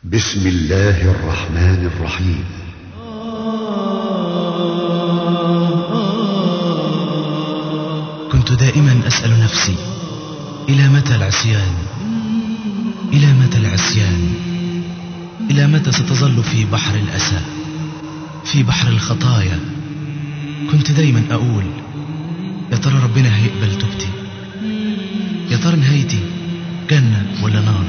بسم الله الرحمن الرحيم كنت دائما أسأل نفسي إلى متى العصيان إلى متى العصيان إلى متى ستظل في بحر الأسى في بحر الخطايا كنت دايما أقول يا ترى ربنا هيقبل توبتي يا ترى نهايتي جنة ولا نار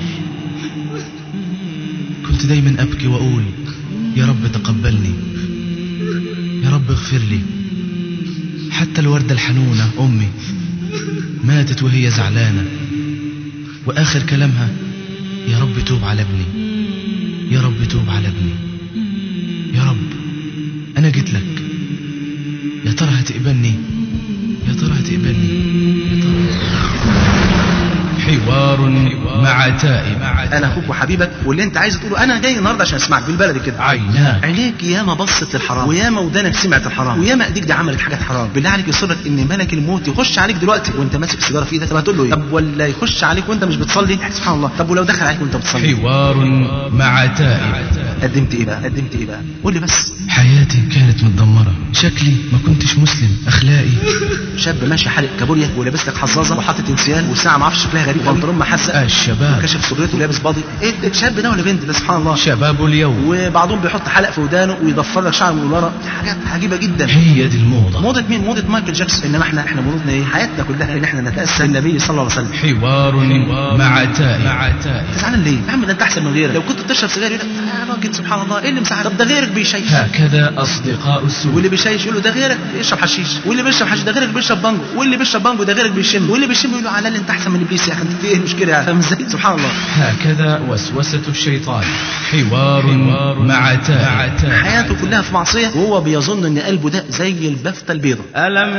كنت دايما أبكي وأقول يا رب تقبلني يا رب اغفر لي حتى الوردة الحنونة أمي ماتت وهي زعلانة وآخر كلامها يا رب توب على ابني يا رب توب على ابني يا رب أنا جيت لك يا ترى هتقبلني يا ترى هتقبلني يا ترى حوار مع تائب انا اخوك وحبيبك واللي انت عايز تقوله انا جاي النهارده عشان اسمعك بالبلدي كده عيناك عينيك ياما بصت للحرام وياما ودانك سمعت الحرام وياما ايديك دي عملت حاجات حرام بالله عليك يصرك ان ملك الموت يخش عليك دلوقتي وانت ماسك سيجاره في ايدك طب هتقول له ايه طب ولا يخش عليك وانت مش بتصلي سبحان الله طب ولو دخل عليك وانت بتصلي حوار مع تائب قدمت ايه بقى قدمت ايه بقى قول لي بس حياتي كانت متدمرة شكلي ما كنتش مسلم أخلاقي شاب ماشي حالق كابوريا ولابس لك حظاظه وحاطط انسيال وساعه ما اعرفش شكلها غريب بنطلون محزق الشباب كشف سرته ولابس باضي ايه ده الشاب ده ولا بنت ده سبحان الله شباب اليوم وبعضهم بيحط حلق في ودانه ويضفر لك شعر من ورا حاجات عجيبه جدا هي دي الموضة موضة مين؟ موضة مايكل جاكسون انما احنا احنا موضتنا ايه؟ حياتنا كلها ان احنا نتاسى بالنبي صلى الله عليه وسلم حوار مع تائب انت زعلان ليه؟ يا عم ده انت احسن من غيرك لو كنت بتشرب سجاير يقول لك يا راجل سبحان الله ايه اللي مساعد؟ طب ده غيرك بيشيش هكذا أصدقاء السوء واللي بيشيش يقول له ده غيرك بيشرب حشيش واللي بيشرب حشيش ده غيرك بيشرب بانجو واللي بيشرب بانجو ده غيرك بيشم واللي بيشم يقول له على اللي انت احسن من ابليس يا اخي انت في ايه المشكله يعني فاهم ازاي؟ سبحان الله هكذا وسوسة الشيطان حوار مع تائب حياته كلها في معصيه وهو بيظن ان قلبه ده زي البفته البيضاء ألم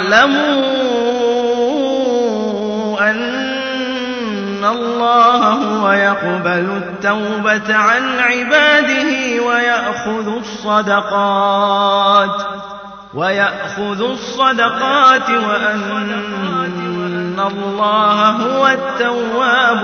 يعلموا أن الله هو يقبل التوبة عن عباده ويأخذ الصدقات ويأخذ الصدقات وأن الله هو التواب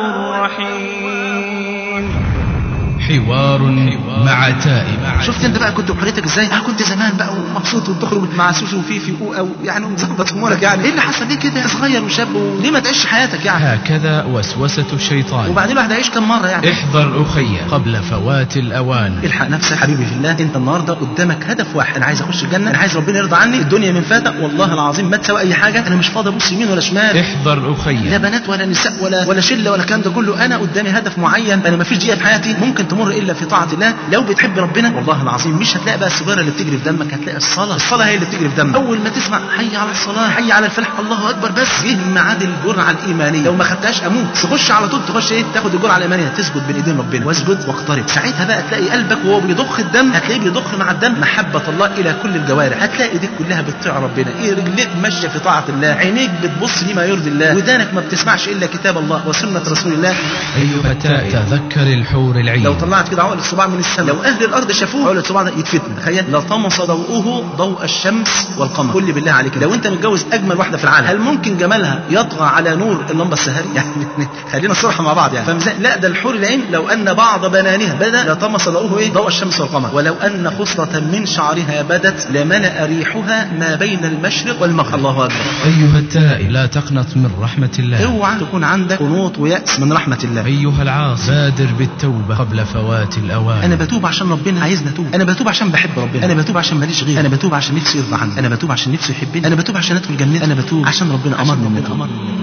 الرحيم حوار مع تائب شفت انت بقى كنت بحريتك ازاي؟ انا كنت زمان بقى ومبسوط وبتخرج مع سوسو وفيفي او يعني مظبط امورك يعني ايه اللي حصل ليه كده؟ صغير وشاب وليه ما تعيش حياتك يعني؟ هكذا وسوسة الشيطان وبعدين الواحد هيعيش كم مره يعني؟ احذر أخي قبل فوات الأوان الحق نفسك حبيبي في الله انت النهارده قدامك هدف واحد انا عايز اخش الجنه انا عايز ربنا يرضى عني الدنيا من فاتك والله العظيم ما تساوي اي حاجه انا مش فاضي ابص يمين ولا شمال احذر لا أخي بنات ولا نساء ولا ولا شله ولا الكلام ده كله انا قدامي هدف معين انا ما فيش دقيقه في حياتي ممكن تمر الا في طاعه الله لو بتحب ربنا والله العظيم مش هتلاقي بقى السيجاره اللي بتجري في دمك هتلاقي الصلاه الصلاه هي اللي بتجري في دمك اول ما تسمع حي على الصلاه حي على الفلاح الله اكبر بس جه ميعاد الجرعه الايمانيه لو ما خدتهاش اموت تخش على طول تخش ايه تاخد الجرعه الايمانيه تسجد بين ايدين ربنا واسجد واقترب ساعتها بقى تلاقي قلبك وهو بيضخ الدم هتلاقيه بيضخ مع الدم محبه الله الى كل الجوارح هتلاقي ايديك كلها بتطيع ربنا ايه رجليك ماشيه في طاعه الله عينيك بتبص لما يرضي الله ودانك ما بتسمعش الا كتاب الله وسنه رسول الله أيها التائب تذكر الحور العين لو طلعت كده عقل الصباع من السماء لو اهل الارض شافوه عقل الصباع ده يتفتن تخيل لطمس ضوءه ضوء الشمس والقمر قول لي بالله عليك لو انت متجوز اجمل واحده في العالم هل ممكن جمالها يطغى على نور اللمبه السهري يعني خلينا صراحه مع بعض يعني فاهم ازاي؟ لا ده الحور العين لو ان بعض بنانها بدا لطمس ضوءه ايه ضوء الشمس والقمر ولو ان خصله من شعرها بدت لملا ريحها ما بين المشرق والمغرب الله اكبر أيها التائب لا تقنط من رحمة الله اوعى تكون عندك قنوط ويأس من رحمه الله أيها العاصي بادر بالتوبة قبل فوات الأوان انا بتوب عشان ربنا عايزني اتوب انا بتوب عشان بحب ربنا انا بتوب عشان ماليش غير انا بتوب عشان نفسي يرضى عني انا بتوب عشان نفسي يحبني انا بتوب عشان ادخل جنتي انا بتوب عشان ربنا امرني ان اتوب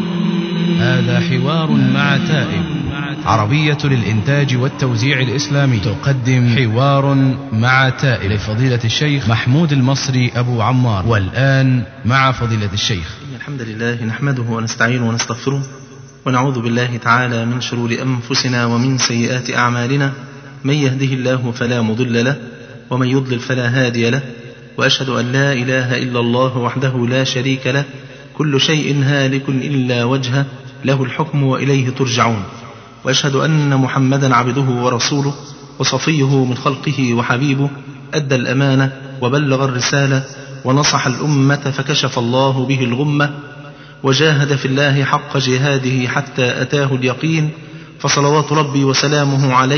هذا حوار مع تائب عربية للإنتاج والتوزيع الإسلامي تقدم حوار مع تائب لفضيلة الشيخ محمود المصري أبو عمار والآن مع فضيلة الشيخ إن الحمد لله نحمده ونستعينه ونستغفره ونعوذ بالله تعالى من شرور أنفسنا ومن سيئات أعمالنا من يهده الله فلا مضل له ومن يضلل فلا هادي له وأشهد أن لا إله إلا الله وحده لا شريك له كل شيء هالك إلا وجهه له الحكم وإليه ترجعون وأشهد أن محمدا عبده ورسوله وصفيه من خلقه وحبيبه أدى الأمانة وبلغ الرسالة ونصح الأمة فكشف الله به الغمة وجاهد في الله حق جهاده حتى أتاه اليقين فصلوات ربي وسلامه عليه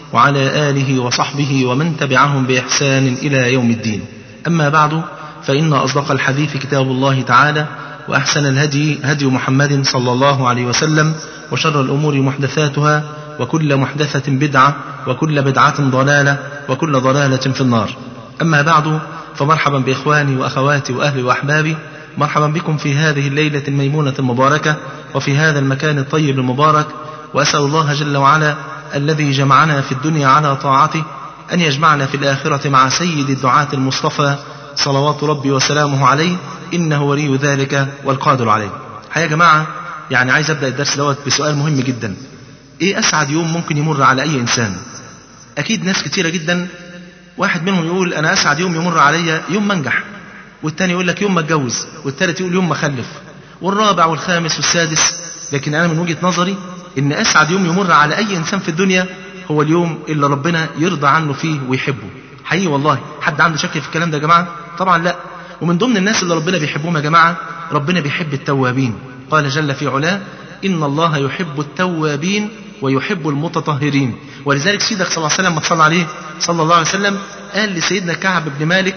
وعلى آله وصحبه ومن تبعهم بإحسان إلى يوم الدين أما بعد فإن أصدق الحديث كتاب الله تعالى وأحسن الهدي هدي محمد صلى الله عليه وسلم وشر الأمور محدثاتها وكل محدثة بدعة وكل بدعة ضلالة وكل ضلالة في النار أما بعد فمرحبا بإخواني وأخواتي وأهلي وأحبابي مرحبا بكم في هذه الليلة الميمونة المباركة وفي هذا المكان الطيب المبارك وأسأل الله جل وعلا الذي جمعنا في الدنيا على طاعته أن يجمعنا في الآخرة مع سيد الدعاة المصطفى صلوات ربي وسلامه عليه إنه ولي ذلك والقادر عليه يا جماعة يعني عايز أبدأ الدرس دوت بسؤال مهم جدا إيه أسعد يوم ممكن يمر على أي إنسان أكيد ناس كتيرة جدا واحد منهم يقول أنا أسعد يوم يمر عليا يوم ما انجح والتاني يقول لك يوم ما اتجوز والتالت يقول يوم ما اخلف والرابع والخامس والسادس لكن انا من وجهه نظري ان اسعد يوم يمر على اي انسان في الدنيا هو اليوم اللي ربنا يرضى عنه فيه ويحبه حقيقي والله حد عنده شك في الكلام ده يا جماعه طبعا لا ومن ضمن الناس اللي ربنا بيحبهم يا جماعه ربنا بيحب التوابين قال جل في علاه ان الله يحب التوابين ويحب المتطهرين ولذلك سيدك صلى الله عليه وسلم ما تصلى عليه صلى الله عليه وسلم قال لسيدنا كعب بن مالك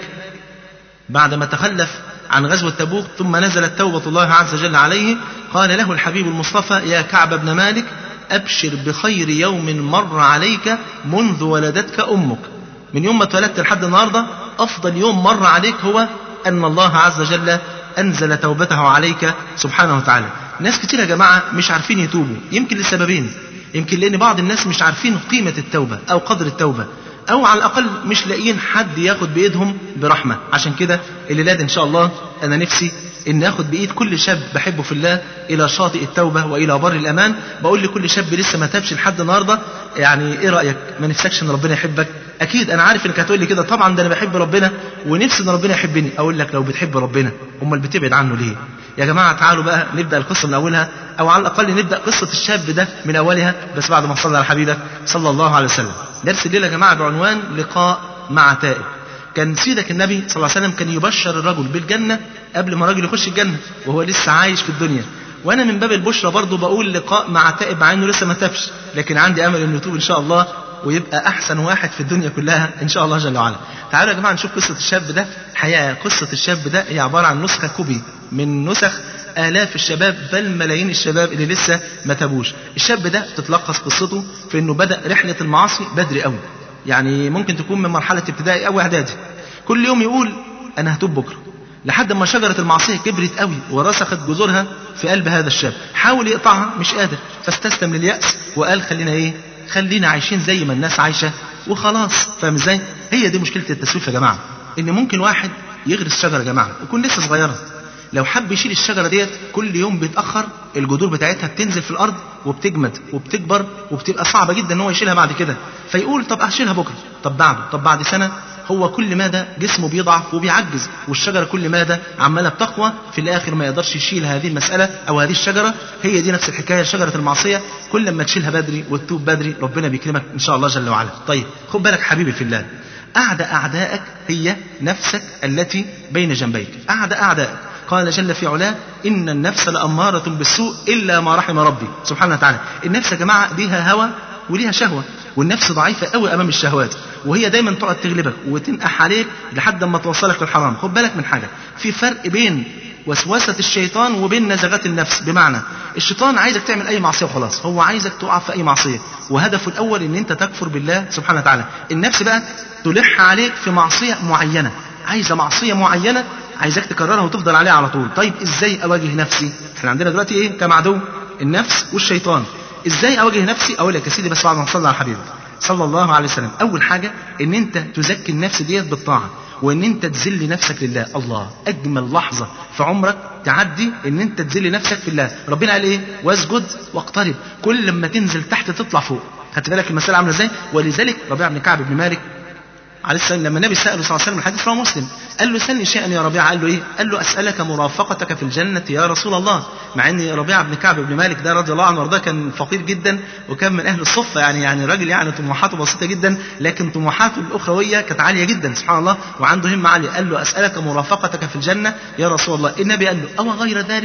بعدما تخلف عن غزوة تبوك ثم نزلت توبة الله عز وجل عليه قال له الحبيب المصطفى يا كعب بن مالك أبشر بخير يوم مر عليك منذ ولدتك أمك من يوم ما اتولدت لحد النهاردة أفضل يوم مر عليك هو أن الله عز وجل أنزل توبته عليك سبحانه وتعالى ناس كتير يا جماعة مش عارفين يتوبوا يمكن لسببين يمكن لأن بعض الناس مش عارفين قيمة التوبة أو قدر التوبة او على الاقل مش لاقيين حد ياخد بايدهم برحمه عشان كده الليله دي ان شاء الله انا نفسي ان اخد بايد كل شاب بحبه في الله الى شاطئ التوبه والى بر الامان بقول لكل شاب لسه ما تابش لحد النهارده يعني ايه رايك ما نفسكش ان ربنا يحبك اكيد انا عارف انك هتقول لي كده طبعا ده انا بحب ربنا ونفسي ان ربنا يحبني اقول لك لو بتحب ربنا امال بتبعد عنه ليه يا جماعه تعالوا بقى نبدا القصه من اولها او على الاقل نبدا قصه الشاب ده من اولها بس بعد ما صلى على حبيبك صلى الله عليه وسلم درس الليله يا جماعه بعنوان لقاء مع تائب كان سيدك النبي صلى الله عليه وسلم كان يبشر الرجل بالجنه قبل ما الراجل يخش الجنه وهو لسه عايش في الدنيا وانا من باب البشرى برضه بقول لقاء مع تائب مع انه لسه ما تابش لكن عندي امل انه يتوب ان شاء الله ويبقى احسن واحد في الدنيا كلها ان شاء الله جل وعلا تعالوا يا جماعه نشوف قصه الشاب ده الحقيقه قصه الشاب ده هي عباره عن نسخه كوبي من نسخ آلاف الشباب بل ملايين الشباب اللي لسه ما تابوش الشاب ده تتلخص قصته في انه بدأ رحلة المعاصي بدري قوي يعني ممكن تكون من مرحلة ابتدائي أو إعدادي كل يوم يقول أنا هتوب بكرة لحد ما شجرة المعصية كبرت قوي ورسخت جذورها في قلب هذا الشاب حاول يقطعها مش قادر فاستسلم لليأس وقال خلينا ايه خلينا عايشين زي ما الناس عايشة وخلاص فاهم ازاي هي دي مشكلة التسويف يا جماعة ان ممكن واحد يغرس شجرة يا جماعة يكون لسه صغيرة لو حب يشيل الشجرة ديت كل يوم بيتأخر الجذور بتاعتها بتنزل في الأرض وبتجمد وبتكبر وبتبقى صعبة جدا إن هو يشيلها بعد كده فيقول طب أشيلها بكرة طب بعده طب بعد سنة هو كل مدى جسمه بيضعف وبيعجز والشجرة كل مدى عمالة بتقوى في الآخر ما يقدرش يشيل هذه المسألة أو هذه الشجرة هي دي نفس الحكاية شجرة المعصية كل ما تشيلها بدري وتتوب بدري ربنا بيكرمك إن شاء الله جل وعلا طيب خد بالك حبيبي في الله أعدى أعدائك هي نفسك التي بين جنبيك أعدى أعدائك قال جل في علاه إن النفس لأمارة بالسوء إلا ما رحم ربي سبحانه وتعالى النفس يا جماعة ليها هوى وليها شهوة والنفس ضعيفة قوي أمام الشهوات وهي دايما تقعد تغلبك وتنقح عليك لحد ما توصلك للحرام خد بالك من حاجة في فرق بين وسوسة الشيطان وبين نزغات النفس بمعنى الشيطان عايزك تعمل أي معصية وخلاص هو عايزك تقع في أي معصية وهدفه الأول إن أنت تكفر بالله سبحانه وتعالى النفس بقى تلح عليك في معصية معينة عايزة معصية معينة عايزك تكررها وتفضل عليها على طول طيب ازاي اواجه نفسي احنا عندنا دلوقتي ايه كم عدو النفس والشيطان ازاي اواجه نفسي اقول لك يا سيدي بس بعد ما تصلي على حبيبك صلى الله عليه وسلم اول حاجه ان انت تزكي النفس ديت بالطاعه وان انت تذل نفسك لله الله اجمل لحظه في عمرك تعدي ان انت تذل نفسك في الله ربنا قال ايه واسجد واقترب كل لما تنزل تحت تطلع فوق خدت بالك المساله عامله ازاي ولذلك ربيع بن كعب بن مالك عليه السلام لما النبي سأله صلى الله عليه وسلم الحديث رواه مسلم قال له سلني شيئا يا ربيعة قال له ايه قال له أسألك مرافقتك في الجنة يا رسول الله مع ان ربيعة بن كعب بن مالك ده رضي الله عنه وارضاه كان فقير جدا وكان من أهل الصفة يعني يعني راجل يعني طموحاته بسيطة جدا لكن طموحاته الأخروية كانت عالية جدا سبحان الله وعنده همة عالية قال له أسألك مرافقتك في الجنة يا رسول الله النبي قال له أو غير ذلك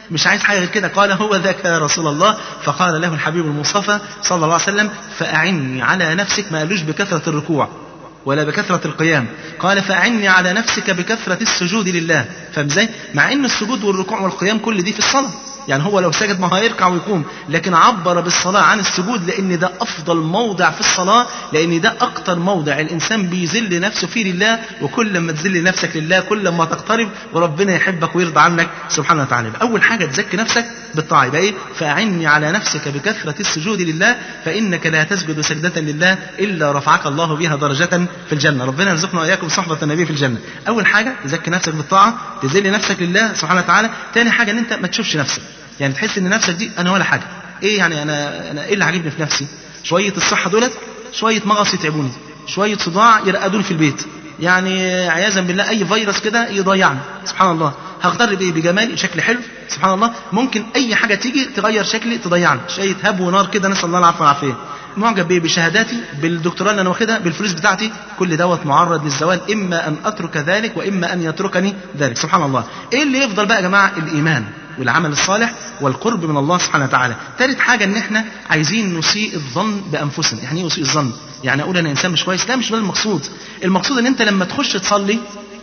مش عايز حاجه غير كده قال هو ذاك يا رسول الله فقال له الحبيب المصطفى صلى الله عليه وسلم فاعني على نفسك ما قالوش بكثره الركوع ولا بكثرة القيام قال فأعني على نفسك بكثرة السجود لله فاهم ازاي؟ مع ان السجود والركوع والقيام كل دي في الصلاة يعني هو لو سجد ما هيركع ويقوم لكن عبر بالصلاة عن السجود لأن ده أفضل موضع في الصلاة لأن ده أكتر موضع الإنسان بيذل نفسه فيه لله وكل ما تذل نفسك لله كل ما تقترب وربنا يحبك ويرضى عنك سبحانه وتعالى أول حاجة تزكي نفسك بالطاعة يبقى إيه فأعني على نفسك بكثرة السجود لله فإنك لا تسجد سجدة لله إلا رفعك الله بها درجة في الجنة ربنا يرزقنا وإياكم صحبة النبي في الجنة أول حاجة تزكي نفسك بالطاعة تذل نفسك لله سبحانه وتعالى تاني حاجة إن أنت ما تشوفش نفسك يعني تحس ان نفسك دي انا ولا حاجه ايه يعني انا انا ايه اللي عاجبني في نفسي شويه الصحه دولت شويه مغص يتعبوني شويه صداع يرقدوني في البيت يعني عياذا بالله اي فيروس كده يضيعني سبحان الله هغتر بايه بجمالي شكل حلو سبحان الله ممكن اي حاجه تيجي تغير شكلي تضيعني شويه هب ونار كده نسال الله العفو والعافيه معجب بايه بشهاداتي بالدكتوراه اللي انا واخدها بالفلوس بتاعتي كل دوت معرض للزوال اما ان اترك ذلك واما ان يتركني ذلك سبحان الله ايه اللي يفضل بقى يا جماعه الايمان والعمل الصالح والقرب من الله سبحانه وتعالى ثالث حاجة ان احنا عايزين نسيء الظن بانفسنا يعني ايه نسيء الظن يعني اقول انا انسان مش كويس لا مش ده المقصود المقصود ان انت لما تخش تصلي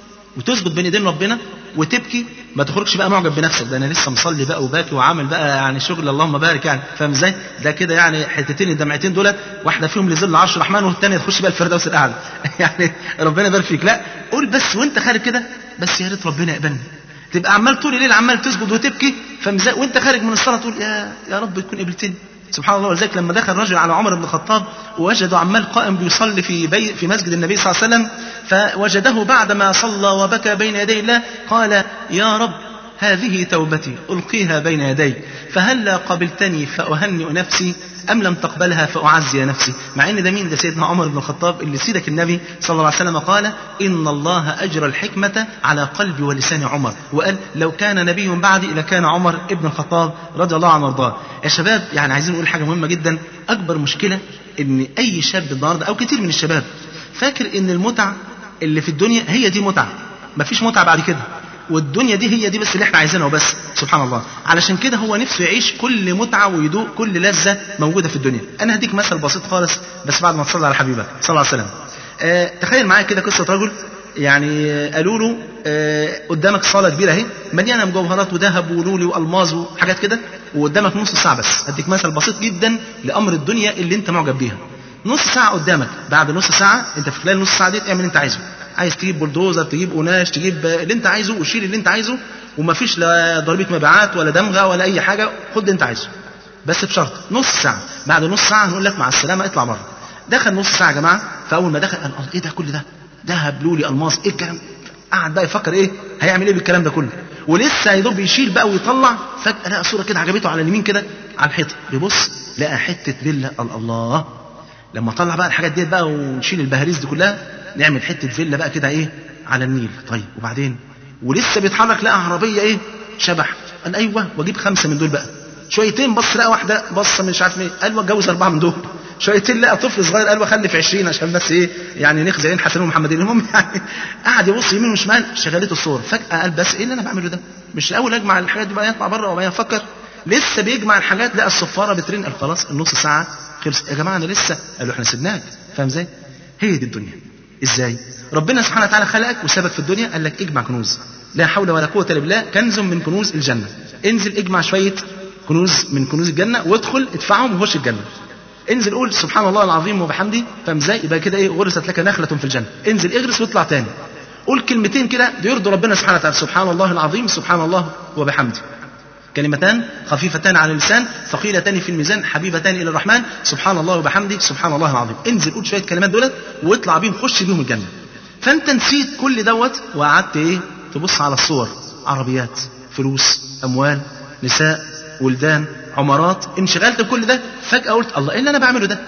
وتسجد بين ايدين ربنا وتبكي ما تخرجش بقى معجب بنفسك ده انا لسه مصلي بقى وباكي وعامل بقى يعني شغل اللهم بارك يعني فاهم ازاي ده كده يعني حتتين الدمعتين دولت واحده فيهم لظل عرش الرحمن والثانيه تخش بقى الفردوس الاعلى يعني ربنا يبارك فيك لا قول بس وانت خارج كده بس يا ريت ربنا يقبلني تبقى عمال طول الليل عمال تسجد وتبكي فمزا وانت خارج من الصلاه تقول يا يا رب تكون قبلتني سبحان الله ولذلك لما دخل رجل على عمر بن الخطاب ووجده عمال قائم بيصلي في بي في مسجد النبي صلى الله عليه وسلم فوجده بعدما صلى وبكى بين يدي الله قال يا رب هذه توبتي ألقيها بين يدي فهلا قبلتني فأهنئ نفسي أم لم تقبلها فأعزي نفسي مع إن ده مين ده سيدنا عمر بن الخطاب اللي سيدك النبي صلى الله عليه وسلم قال إن الله أجرى الحكمة على قلب ولسان عمر وقال لو كان نبي بعدي لكان عمر ابن الخطاب رضي الله عنه وارضاه يا شباب يعني عايزين نقول حاجة مهمة جدا أكبر مشكلة إن أي شاب النهارده أو كتير من الشباب فاكر إن المتع اللي في الدنيا هي دي متعة مفيش متعة بعد كده والدنيا دي هي دي بس اللي احنا عايزينها وبس سبحان الله علشان كده هو نفسه يعيش كل متعة ويدوق كل لذة موجودة في الدنيا أنا هديك مثل بسيط خالص بس بعد ما تصلي على حبيبك صلى الله عليه وسلم أه تخيل معايا كده قصة رجل يعني آه، قالوا له أه قدامك صالة كبيرة اهي مليانة مجوهرات وذهب ولولي وألماظ وحاجات كده وقدامك نص ساعة بس هديك مثل بسيط جدا لأمر الدنيا اللي أنت معجب بيها نص ساعة قدامك بعد نص ساعة أنت في خلال نص ساعة دي اعمل اللي أنت عايزه عايز تجيب بلدوزر تجيب قناش تجيب اللي انت عايزه وشيل اللي انت عايزه ومفيش لا ضريبه مبيعات ولا دمغه ولا اي حاجه خد اللي انت عايزه بس بشرط نص ساعه بعد نص ساعه هنقول لك مع السلامه اطلع بره دخل نص ساعه يا جماعه فاول ما دخل قال الله ايه ده كل ده دهب لولي الماس ايه الكلام قعد بقى يفكر ايه هيعمل ايه بالكلام ده كله ولسه يا دوب يشيل بقى ويطلع فجاه لقى صوره كده عجبته على اليمين كده على الحيطه بيبص لقى حته فيلا قال الله لما طلع بقى الحاجات ديت بقى ونشيل البهاريز دي كلها نعمل حته فيلا بقى كده ايه على النيل طيب وبعدين ولسه بيتحرك لقى عربيه ايه شبح قال ايوه واجيب خمسه من دول بقى شويتين بص لقى واحده بصه مش عارف ايه قال واتجوز اربعه من دول شويتين لقى طفل صغير قال وخلف 20 عشان بس ايه يعني نخزي عين حسن ومحمدين المهم يعني قعد يبص يمين وشمال شغلته الصور فجاه قال بس ايه اللي انا بعمله ده مش الاول اجمع الحاجات دي بقى يطلع بره وبعدين افكر لسه بيجمع الحاجات لقى الصفاره بترن قال خلاص النص ساعه خلص يا جماعه انا لسه قالوا احنا سيبناك فاهم ازاي هي دي الدنيا ازاي ربنا سبحانه وتعالى خلقك وسابك في الدنيا قال لك اجمع كنوز لا حول ولا قوه الا بالله كنز من كنوز الجنه انزل اجمع شويه كنوز من كنوز الجنه وادخل ادفعهم وخش الجنه انزل قول سبحان الله العظيم وبحمده فاهم ازاي يبقى كده ايه غرست لك نخله في الجنه انزل اغرس واطلع تاني قول كلمتين كده يرضوا ربنا سبحانه وتعالى سبحان الله العظيم سبحان الله وبحمده كلمتان خفيفتان على اللسان ثقيلتان في الميزان حبيبتان الى الرحمن سبحان الله وبحمده سبحان الله العظيم انزل قول شويه كلمات دولت واطلع بيهم خش بيهم الجنه فانت نسيت كل دوت وقعدت ايه تبص على الصور عربيات فلوس اموال نساء ولدان عمارات انشغلت بكل ده فجاه قلت الله ايه اللي انا بعمله ده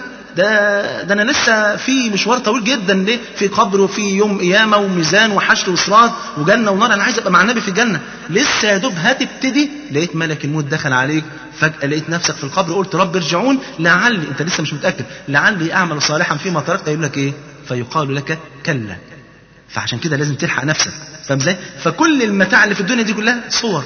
ده ده انا لسه في مشوار طويل جدا ليه في قبر وفي يوم قيامه وميزان وحشر وصراط وجنه ونار انا عايز ابقى مع النبي في الجنه لسه يا دوب هتبتدي لقيت ملك الموت دخل عليك فجاه لقيت نفسك في القبر قلت رب ارجعون لعلي انت لسه مش متاكد لعلي اعمل صالحا فيما تركت يقول لك ايه فيقال لك كلا فعشان كده لازم تلحق نفسك فاهم ازاي فكل المتاع اللي في الدنيا دي كلها صور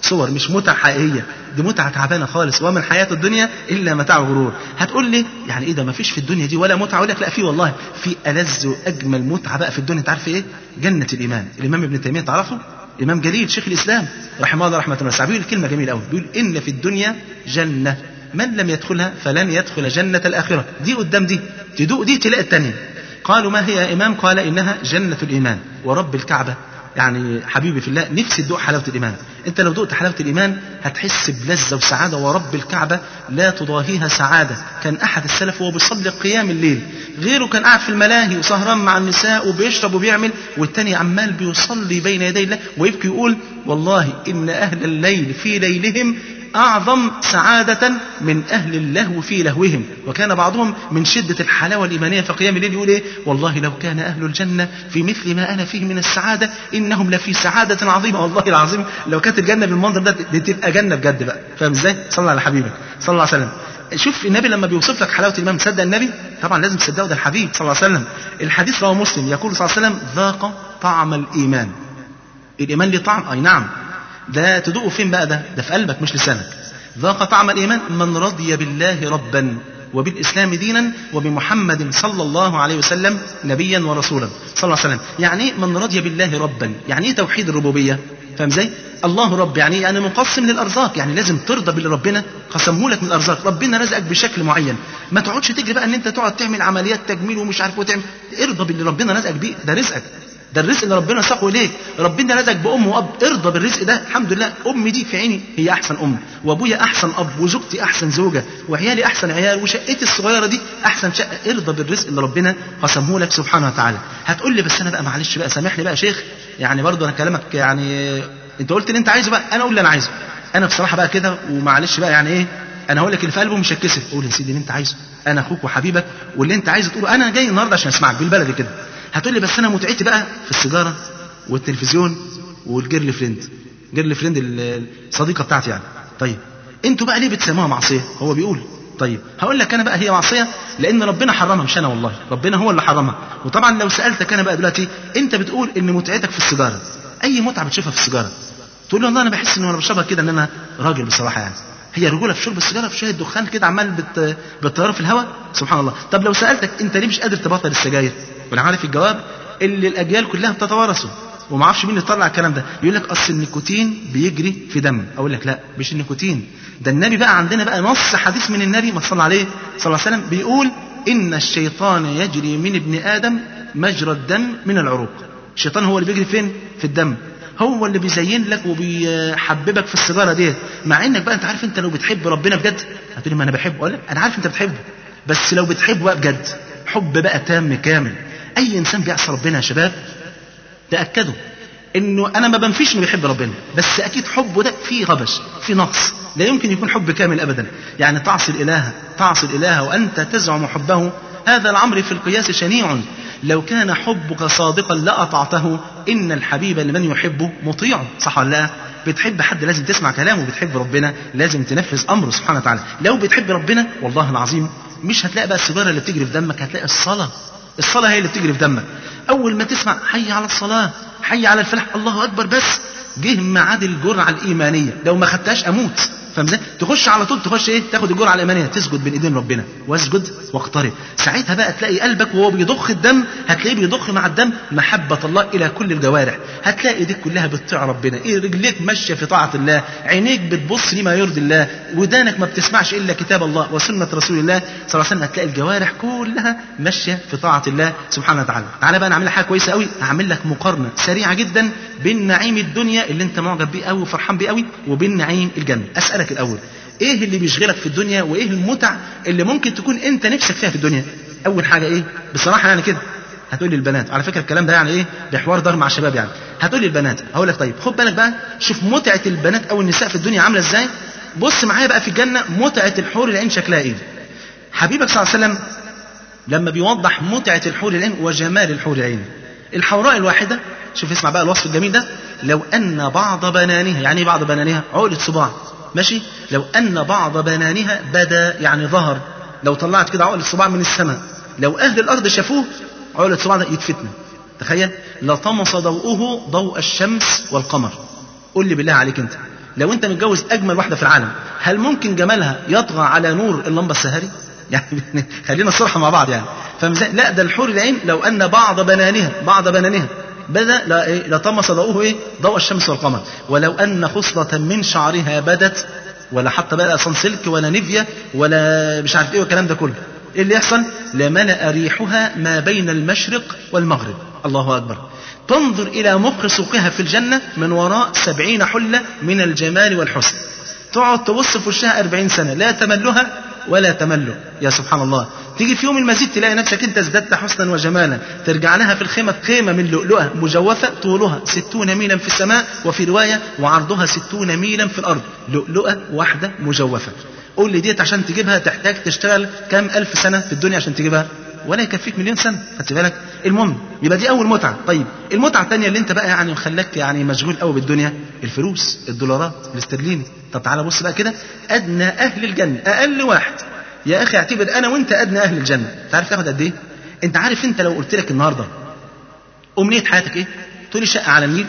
صور مش متع حقيقيه دي متعه تعبانه خالص وما الحياه الدنيا الا متاع غرور هتقول لي يعني ايه ده ما فيش في الدنيا دي ولا متعه اقول لك لا في والله في الذ واجمل متعه بقى في الدنيا انت عارف ايه جنه الايمان الامام ابن تيميه تعرفه امام جليل شيخ الاسلام رحمه الله رحمه الله بيقول كلمه جميله قوي بيقول ان في الدنيا جنه من لم يدخلها فلن يدخل جنة الآخرة دي قدام دي تدوق دي تلاقي التانية قالوا ما هي يا إمام قال إنها جنة الإيمان ورب الكعبة يعني حبيبي في الله نفسي تدوق حلاوة الإيمان أنت لو دقت حلاوة الإيمان هتحس بلذة وسعادة ورب الكعبة لا تضاهيها سعادة كان أحد السلف وهو بيصلي قيام الليل غيره كان قاعد في الملاهي وسهران مع النساء وبيشرب وبيعمل والتاني عمال بيصلي بين يدي الله ويبكي يقول والله إن أهل الليل في ليلهم أعظم سعادة من أهل اللهو في لهوهم وكان بعضهم من شدة الحلاوة الإيمانية في قيام الليل يقول إيه والله لو كان أهل الجنة في مثل ما أنا فيه من السعادة إنهم لفي سعادة عظيمة والله العظيم لو كانت الجنة بالمنظر ده دي تبقى جنة بجد بقى فاهم إزاي صلى على حبيبك صلى الله عليه وسلم شوف النبي لما بيوصف لك حلاوة الإيمان تصدق النبي طبعا لازم تصدقه ده الحبيب صلى الله عليه وسلم الحديث رواه مسلم يقول صلى الله عليه وسلم ذاق طعم الإيمان الإيمان ليه طعم أي نعم ده تدوقه فين بقى ده ده في قلبك مش لسانك ذاق طعم الإيمان من رضي بالله ربا وبالإسلام دينا وبمحمد صلى الله عليه وسلم نبيا ورسولا صلى الله عليه وسلم يعني إيه من رضي بالله ربا يعني ايه توحيد الربوبية فاهم ازاي الله رب يعني يعني مقسم للارزاق يعني لازم ترضى باللي ربنا قسمه لك من الارزاق ربنا رزقك بشكل معين ما تقعدش تجري بقى ان انت تقعد تعمل عمليات تجميل ومش عارف وتعمل ارضى باللي ربنا رزقك بيه ده رزقك ده الرزق اللي ربنا ساقه اليك ربنا رزقك بام واب ارضى بالرزق ده الحمد لله امي دي في عيني هي احسن ام وابويا احسن اب وزوجتي احسن زوجه وعيالي احسن عيال وشقتي الصغيره دي احسن شقه ارضى بالرزق اللي ربنا قسمه لك سبحانه وتعالى هتقول لي بس انا بقى معلش بقى سامحني بقى يا شيخ يعني برضه انا كلامك يعني انت قلت اللي انت عايزه بقى انا اقول اللي انا عايزه انا بصراحه بقى كده ومعلش بقى يعني ايه انا هقول لك اللي في قلبه مش هتكسف قول يا سيدي اللي انت عايزه انا اخوك وحبيبك واللي انت عايزه تقوله انا جاي النهارده عشان اسمعك بالبلدي كده هتقول لي بس انا متعتي بقى في السيجاره والتلفزيون والجيرل فريند جيرل فريند الصديقه بتاعتي يعني طيب انتوا بقى ليه بتسموها معصيه هو بيقول طيب هقول لك انا بقى هي معصيه لان ربنا حرمها مش انا والله ربنا هو اللي حرمها وطبعا لو سالتك انا بقى دلوقتي انت بتقول ان متعتك في السيجاره اي متعه بتشوفها في السيجاره تقول لي والله انا بحس ان وانا بشربها كده ان انا راجل بصراحه يعني هي رجوله في شرب السيجاره في شويه دخان كده عمال بت... بتطير في الهواء سبحان الله طب لو سالتك انت ليه مش قادر تبطل السجاير وانا عارف الجواب اللي الاجيال كلها بتتوارثه وما اعرفش مين اللي طلع الكلام ده يقول لك اصل النيكوتين بيجري في دم اقول لك لا مش النيكوتين ده النبي بقى عندنا بقى نص حديث من النبي ما صلى عليه صلى الله عليه وسلم بيقول ان الشيطان يجري من ابن ادم مجرى الدم من العروق الشيطان هو اللي بيجري فين في الدم هو اللي بيزين لك وبيحببك في السيجاره ديت مع انك بقى انت عارف انت لو بتحب ربنا بجد هتقول ما انا بحبه اقول لك انا عارف انت بتحبه بس لو بتحبه بقى بجد حب بقى تام كامل اي انسان بيعصى ربنا يا شباب تاكدوا انه انا ما بنفيش انه بيحب ربنا بس اكيد حبه ده فيه غبش فيه نقص لا يمكن يكون حب كامل ابدا يعني تعصي الاله تعصي الاله وانت تزعم حبه هذا الامر في القياس شنيع لو كان حبك صادقا لاطعته ان الحبيب لمن يحبه مطيع صح ولا لا بتحب حد لازم تسمع كلامه بتحب ربنا لازم تنفذ امره سبحانه وتعالى لو بتحب ربنا والله العظيم مش هتلاقي بقى السيجاره اللي بتجري في دمك هتلاقي الصلاه الصلاه هي اللي بتجري في دمك اول ما تسمع حي على الصلاه حي على الفلاح الله اكبر بس جه ميعاد الجرعه الايمانيه لو ما خدتهاش اموت فاهم ازاي؟ تخش على طول تخش ايه؟ تاخد الجرعه الايمانيه تسجد بين ايدين ربنا واسجد واقترب، ساعتها بقى تلاقي قلبك وهو بيضخ الدم هتلاقيه بيضخ مع الدم محبه الله الى كل الجوارح، هتلاقي ايديك كلها بتطيع ربنا، إيه رجليك ماشيه في طاعه الله، عينيك بتبص لما يرضي الله، ودانك ما بتسمعش الا كتاب الله وسنه رسول الله صلى الله عليه وسلم، هتلاقي الجوارح كلها ماشيه في طاعه الله سبحانه وتعالى. تعالى بقى نعمل حاجه كويسه قوي، هعمل لك مقارنه سريعه جدا بين نعيم الدنيا اللي انت معجب بيه قوي وفرحان بيه قوي وبين نعيم الجنه، اسالك الاول ايه اللي بيشغلك في الدنيا وايه المتع اللي ممكن تكون انت نفسك فيها في الدنيا اول حاجه ايه بصراحه يعني كده هتقولي البنات على فكره الكلام ده يعني ايه ده حوار دار مع الشباب يعني هتقولي البنات هقول لك طيب خد بالك بقى شوف متعه البنات او النساء في الدنيا عامله ازاي بص معايا بقى في الجنه متعه الحور العين شكلها ايه حبيبك صلى الله عليه وسلم لما بيوضح متعه الحور العين وجمال الحور العين الحوراء الواحده شوف اسمع بقى الوصف الجميل ده لو ان بعض بنانها يعني ايه بعض بنانها عقله صباع ماشي لو ان بعض بنانها بدا يعني ظهر لو طلعت كده عقل الصباع من السماء لو اهل الارض شافوه عقل الصباع ده يتفتن تخيل لطمس ضوءه ضوء الشمس والقمر قول لي بالله عليك انت لو انت متجوز اجمل واحده في العالم هل ممكن جمالها يطغى على نور اللمبه السهري يعني خلينا الصراحه مع بعض يعني فمزاي لا ده الحور العين لو ان بعض بنانها بعض بنانها بدا لا إيه لطمس ضوءه ايه ضوء الشمس والقمر ولو ان خصله من شعرها بدت ولا حتى بقى اصلا سلك ولا نيفيا ولا مش عارف ايه والكلام ده كله ايه اللي يحصل لملأ ريحها ما بين المشرق والمغرب الله اكبر تنظر الى مخ سوقها في الجنه من وراء سبعين حله من الجمال والحسن تقعد تبص في وشها أربعين سنة لا تملها ولا تمله يا سبحان الله تيجي في يوم المزيد تلاقي نفسك انت ازددت حسنا وجمالا ترجع لها في الخيمة خيمة من لؤلؤة مجوفة طولها ستون ميلا في السماء وفي رواية وعرضها ستون ميلا في الأرض لؤلؤة واحدة مجوفة قول لي ديت عشان تجيبها تحتاج تشتغل كام ألف سنة في الدنيا عشان تجيبها ولا يكفيك مليون سنة خدت بالك المهم يبقى دي أول متعة طيب المتعة الثانية اللي أنت بقى يعني خلاك يعني مشغول قوي بالدنيا الفلوس الدولارات الاسترليني طب تعالى بص بقى كده أدنى أهل الجنة أقل واحد يا أخي اعتبر أنا وأنت أدنى أهل الجنة تعرف تاخد قد إيه؟ أنت عارف أنت لو قلت لك النهاردة أمنية حياتك إيه؟ تقول لي شقة على النيل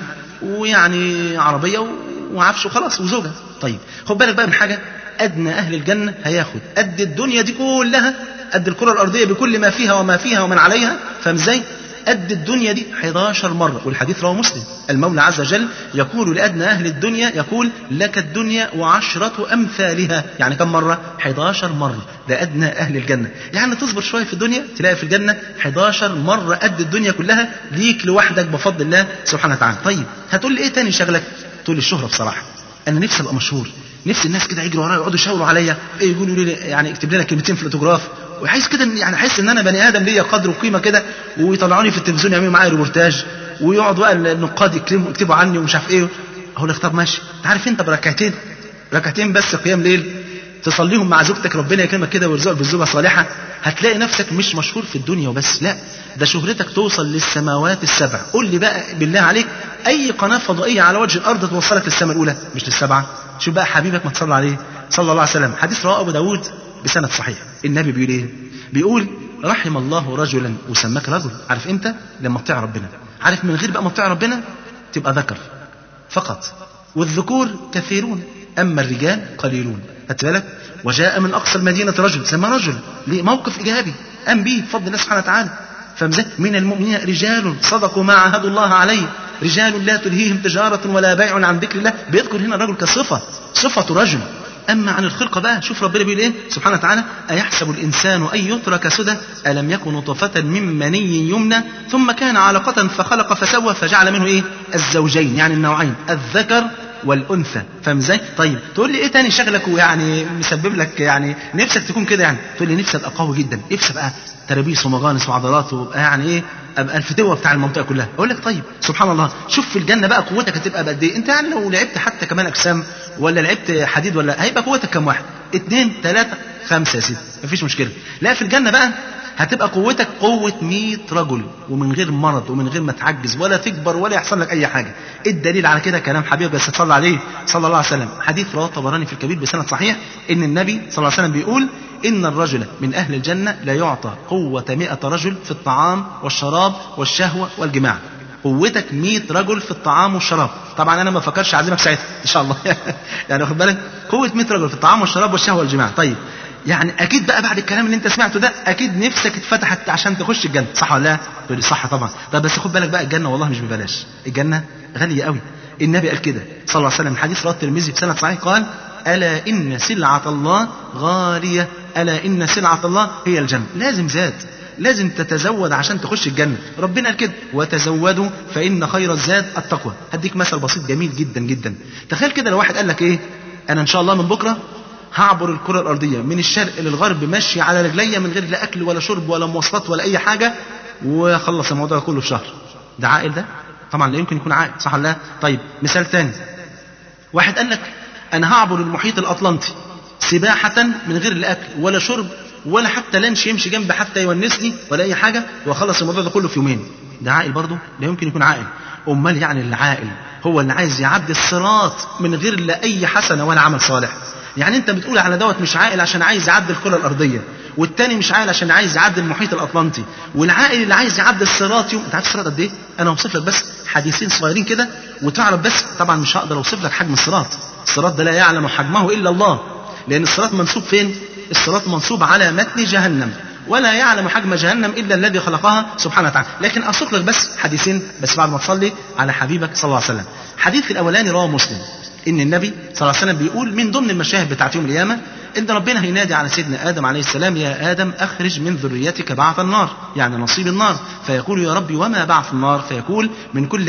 ويعني عربية وعفش وخلاص وزوجة طيب خد بالك بقى من حاجة أدنى أهل الجنة هياخد قد الدنيا دي كلها قد الكرة الأرضية بكل ما فيها وما فيها ومن عليها فاهم ازاي؟ قد الدنيا دي 11 مرة والحديث رواه مسلم المولى عز وجل يقول لأدنى أهل الدنيا يقول لك الدنيا وعشرة أمثالها يعني كم مرة 11 مرة ده أدنى أهل الجنة يعني تصبر شوية في الدنيا تلاقي في الجنة 11 مرة قد الدنيا كلها ليك لوحدك بفضل الله سبحانه وتعالى طيب هتقول لي إيه تاني شغلك تقول لي الشهرة بصراحة أنا نفسي أبقى مشهور نفسي الناس كده يجروا ورايا يقعدوا يشاوروا عليا إيه يقولوا لي يعني اكتب لنا كلمتين في الاوتوجراف وحاسس كده يعني احس ان انا بني ادم ليا قدر وقيمه كده ويطلعوني في التلفزيون يعملوا معايا ريبورتاج ويقعد بقى النقاد يكتبوا يكتبوا عني ومش عارف ايه اقول لك طب ماشي انت عارف انت بركعتين ركعتين بس قيام ليل تصليهم مع زوجتك ربنا يكرمك كده ويرزقك بالزوجه الصالحه هتلاقي نفسك مش مشهور في الدنيا وبس لا ده شهرتك توصل للسماوات السبع قول لي بقى بالله عليك اي قناه فضائيه على وجه الارض توصلك للسماء الاولى مش للسبعه شوف بقى حبيبك ما تصلي عليه صلى الله عليه وسلم حديث رواه ابو داود بسند صحيح النبي بيقول ايه بيقول رحم الله رجلا وسماك رجل عارف امتى لما تطيع ربنا عارف من غير بقى ما تطيع ربنا تبقى ذكر فقط والذكور كثيرون اما الرجال قليلون خدت بالك وجاء من اقصى المدينه رجل سمى رجل لموقف ايجابي قام به بفضل الله سبحانه وتعالى فمزه من المؤمنين رجال صدقوا ما عاهدوا الله عليه رجال لا تلهيهم تجارة ولا بيع عن ذكر الله بيذكر هنا الرجل كصفة صفة رجل أما عن الخلقة بقى شوف ربنا بيقول إيه سبحانه وتعالى أيحسب الإنسان أن يترك سدى ألم يكن نطفة من مني يمنى ثم كان علقة فخلق فسوى فجعل منه إيه الزوجين يعني النوعين الذكر والانثى فاهم ازاي؟ طيب تقول لي ايه تاني شغلك ويعني مسبب لك يعني نفسك تكون كده يعني تقول لي نفسي ابقى قوي جدا نفسي ابقى ترابيس ومغانس وعضلات وابقى يعني ايه ابقى الفتوه بتاع المنطقه كلها اقول لك طيب سبحان الله شوف في الجنه بقى قوتك هتبقى بقد ايه انت يعني لو لعبت حتى كمان اجسام ولا لعبت حديد ولا هيبقى قوتك كام واحد اثنين ثلاثه خمسه يا سيدي مفيش مشكله لا في الجنه بقى هتبقى قوتك قوة 100 رجل ومن غير مرض ومن غير ما تعجز ولا تكبر ولا يحصل لك أي حاجة. إيه الدليل على كده كلام حبيب بس صلى عليه صلى الله عليه وسلم. حديث رواه الطبراني في الكبير بسند صحيح إن النبي صلى الله عليه وسلم بيقول إن الرجل من أهل الجنة لا يعطى قوة 100 رجل في الطعام والشراب والشهوة والجماع. قوتك 100 رجل في الطعام والشراب طبعا انا ما فكرش اعزمك ساعتها ان شاء الله يعني واخد بالك قوه 100 رجل في الطعام والشراب والشهوه والجماع طيب يعني اكيد بقى بعد الكلام اللي انت سمعته ده اكيد نفسك اتفتحت عشان تخش الجنه صح ولا لا تقول لي صح طبعا طب بس خد بالك بقى الجنه والله مش ببلاش الجنه غاليه قوي النبي قال كده صلى الله عليه وسلم حديث رواه الترمذي بسند صحيح قال الا ان سلعه الله غاليه الا ان سلعه الله هي الجنه لازم زاد لازم تتزود عشان تخش الجنة ربنا قال كده وتزودوا فإن خير الزاد التقوى هديك مثل بسيط جميل جدا جدا تخيل كده لو واحد قال لك إيه أنا إن شاء الله من بكرة هعبر الكرة الأرضية من الشرق للغرب ماشي على رجليا من غير لا أكل ولا شرب ولا مواصلات ولا أي حاجة وخلص الموضوع كله في شهر ده عاقل ده؟ طبعا لا يمكن يكون عاقل صح ولا لا؟ طيب مثال تاني واحد قال لك أنا هعبر المحيط الأطلنطي سباحة من غير لا أكل ولا شرب ولا حتى لانش يمشي جنبي حتى يونسني ولا أي حاجة وأخلص الموضوع ده كله في يومين ده عاقل برضه؟ لا يمكن يكون عاقل أمال يعني العاقل هو اللي عايز يعدي الصراط من غير لا أي حسنة ولا عمل صالح يعني انت بتقول على دوت مش عاقل عشان عايز يعدي الكره الارضيه والتاني مش عاقل عشان عايز يعدي المحيط الاطلنطي والعاقل اللي عايز يعدي الصراط يوم انت عارف الصراط قد ايه انا هوصف لك بس حديثين صغيرين كده وتعرف بس طبعا مش هقدر اوصف لك حجم الصراط الصراط ده لا يعلم حجمه الا الله لان الصراط منصوب فين الصراط منصوب على متن جهنم ولا يعلم حجم جهنم الا الذي خلقها سبحانه وتعالى لكن اسوق لك بس حديثين بس بعد ما تصلي على حبيبك صلى الله عليه وسلم حديث الاولاني رواه مسلم ان النبي صلى الله عليه وسلم بيقول من ضمن المشاهد بتاعت يوم القيامه ان ربنا هينادي على سيدنا ادم عليه السلام يا ادم اخرج من ذريتك بعث النار يعني نصيب النار فيقول يا ربي وما بعث النار فيقول من كل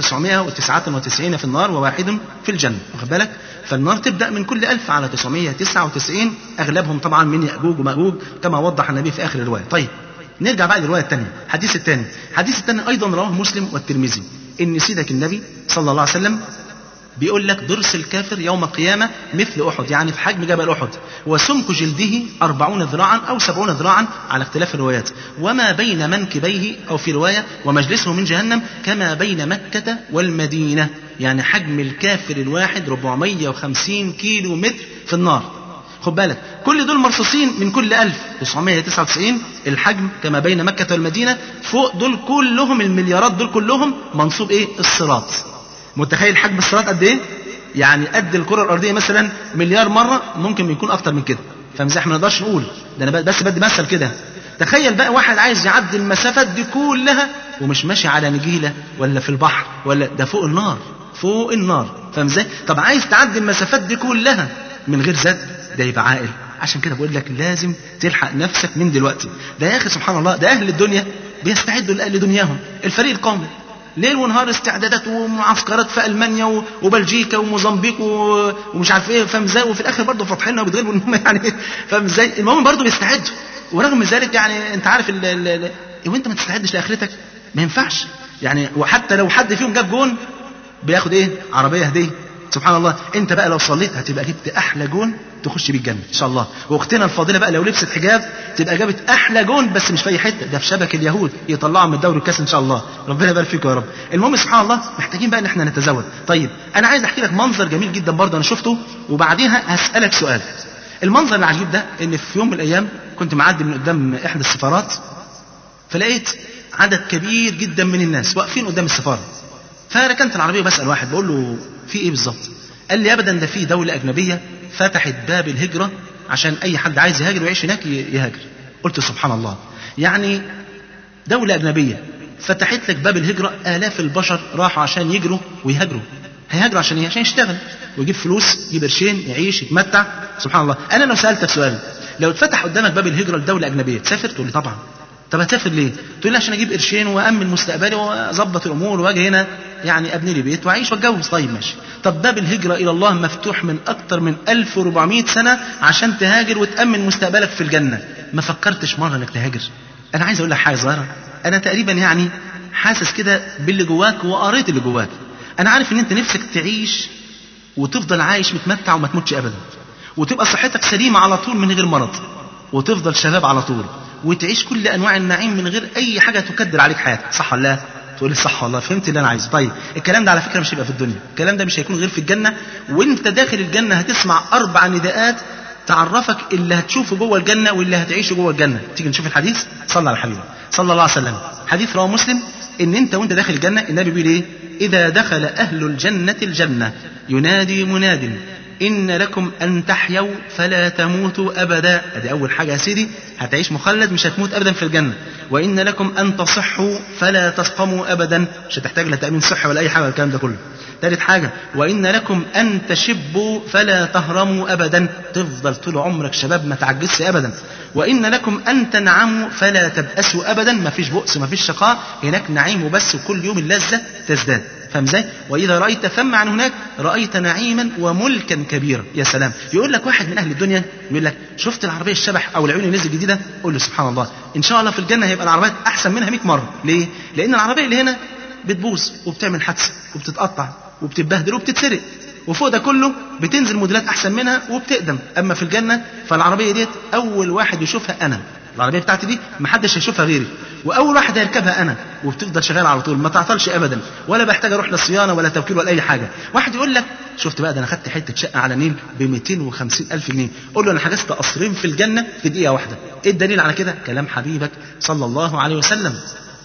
1999 في النار وواحد في الجنه واخد بالك فالنار تبدا من كل 1000 على 999 اغلبهم طبعا من ياجوج وماجوج كما وضح النبي في اخر الروايه طيب نرجع بقى للروايه الثانيه الحديث الثاني الحديث الثاني ايضا رواه مسلم والترمذي ان سيدك النبي صلى الله عليه وسلم بيقول لك ضرس الكافر يوم القيامة مثل أحد يعني في حجم جبل أحد وسمك جلده أربعون ذراعا أو سبعون ذراعا على اختلاف الروايات وما بين منكبيه أو في رواية ومجلسه من جهنم كما بين مكة والمدينة يعني حجم الكافر الواحد 450 كيلو متر في النار خد بالك كل دول مرصوصين من كل 1999 الحجم كما بين مكة والمدينة فوق دول كلهم المليارات دول كلهم منصوب ايه الصراط متخيل حجم الصراط قد ايه يعني قد الكره الارضيه مثلا مليار مره ممكن يكون اكتر من كده فاهم ازاي احنا ما نقدرش نقول ده انا بس بدي مثل كده تخيل بقى واحد عايز يعدي المسافات دي كلها ومش ماشي على نجيله ولا في البحر ولا ده فوق النار فوق النار فاهم ازاي طب عايز تعدي المسافات دي كلها من غير زاد ده يبقى عاقل عشان كده بقول لك لازم تلحق نفسك من دلوقتي ده يا اخي سبحان الله ده اهل الدنيا بيستعدوا لدنياهم الفريق القومي ليل ونهار استعدادات ومعسكرات في المانيا وبلجيكا وموزمبيق ومش عارف ايه فاهم ازاي وفي الاخر برضه فاتحينها وبتغلبوا ان هم يعني فاهم ازاي المهم برضه بيستعدوا ورغم ذلك يعني انت عارف ال ال ال وانت ما تستعدش لاخرتك ما ينفعش يعني وحتى لو حد فيهم جاب جون بياخد ايه عربيه هديه سبحان الله انت بقى لو صليت هتبقى جبت احلى جون تخش بيه الجنه ان شاء الله واختنا الفاضله بقى لو لبست حجاب تبقى جابت احلى جون بس مش في اي حته ده في شبك اليهود يطلعوا من الدوري الكاس ان شاء الله ربنا يبارك فيكم يا رب المهم سبحان الله محتاجين بقى ان احنا نتزود طيب انا عايز احكي لك منظر جميل جدا برضه انا شفته وبعديها هسالك سؤال المنظر العجيب ده ان في يوم من الايام كنت معدي من قدام احدى السفارات فلقيت عدد كبير جدا من الناس واقفين قدام السفاره فركنت العربيه بسال واحد بقول له في ايه بالظبط قال لي ابدا ده في دوله اجنبيه فتحت باب الهجره عشان اي حد عايز يهاجر ويعيش هناك يهاجر قلت سبحان الله يعني دوله اجنبيه فتحت لك باب الهجره الاف البشر راحوا عشان يجروا ويهاجروا هيهاجروا عشان ايه عشان يشتغل ويجيب فلوس يجيب قرشين يعيش يتمتع سبحان الله انا لو سالتك سؤال لو اتفتح قدامك باب الهجره لدوله اجنبيه تسافر تقول لي طبعا طب هتسافر ليه؟ تقول لي عشان اجيب قرشين وامن مستقبلي واظبط الامور واجي هنا يعني ابني لي بيت واعيش واتجوز طيب ماشي. طب باب الهجره الى الله مفتوح من اكتر من 1400 سنه عشان تهاجر وتامن مستقبلك في الجنه. ما فكرتش مره انك تهاجر؟ انا عايز اقول لك حاجه صغيره انا تقريبا يعني حاسس كده باللي جواك وقريت اللي جواك. انا عارف ان انت نفسك تعيش وتفضل عايش متمتع وما تموتش ابدا. وتبقى صحتك سليمه على طول من غير مرض. وتفضل شباب على طول. وتعيش كل انواع النعيم من غير اي حاجه تكدر عليك حياتك صح ولا لا تقول لي صح والله فهمت اللي انا عايزه طيب الكلام ده على فكره مش هيبقى في الدنيا الكلام ده مش هيكون غير في الجنه وانت داخل الجنه هتسمع اربع نداءات تعرفك اللي هتشوفه جوه الجنه واللي هتعيشه جوه الجنه تيجي نشوف الحديث صلى على الحبيب صلى الله عليه وسلم حديث رواه مسلم ان انت وانت داخل الجنه النبي بيقول ايه اذا دخل اهل الجنه الجنه ينادي مناد إن لكم أن تحيوا فلا تموتوا أبدا أدي أول حاجة يا سيدي هتعيش مخلد مش هتموت أبدا في الجنة وإن لكم أن تصحوا فلا تسقموا أبدا مش هتحتاج لا تأمين صحي ولا أي حاجة الكلام ده كله ثالث حاجة وإن لكم أن تشبوا فلا تهرموا أبدا تفضل طول عمرك شباب ما تعجزش أبدا وإن لكم أن تنعموا فلا تبأسوا أبدا ما فيش بؤس ما فيش شقاء هناك نعيم وبس وكل يوم اللذة تزداد فاهم ازاي؟ واذا رايت ثم عن هناك رايت نعيما وملكا كبيرا يا سلام يقول لك واحد من اهل الدنيا يقول لك شفت العربيه الشبح او العيون اللي نزل الجديده قول له سبحان الله ان شاء الله في الجنه هيبقى العربيات احسن منها 100 مره ليه لان العربيه اللي هنا بتبوظ وبتعمل حادثه وبتتقطع وبتتبهدل وبتتسرق وفوق ده كله بتنزل موديلات احسن منها وبتقدم اما في الجنه فالعربيه ديت اول واحد يشوفها انا العربيه بتاعتي دي محدش هيشوفها غيري واول واحد هيركبها انا وبتفضل شغال على طول ما تعطلش ابدا ولا بحتاج اروح للصيانه ولا توكيل ولا اي حاجه واحد يقول لك شفت بقى ده انا خدت حته شقه على نيل ب 250 الف جنيه قول له انا حجزت قصرين في الجنه في دقيقه واحده ايه الدليل على كده كلام حبيبك صلى الله عليه وسلم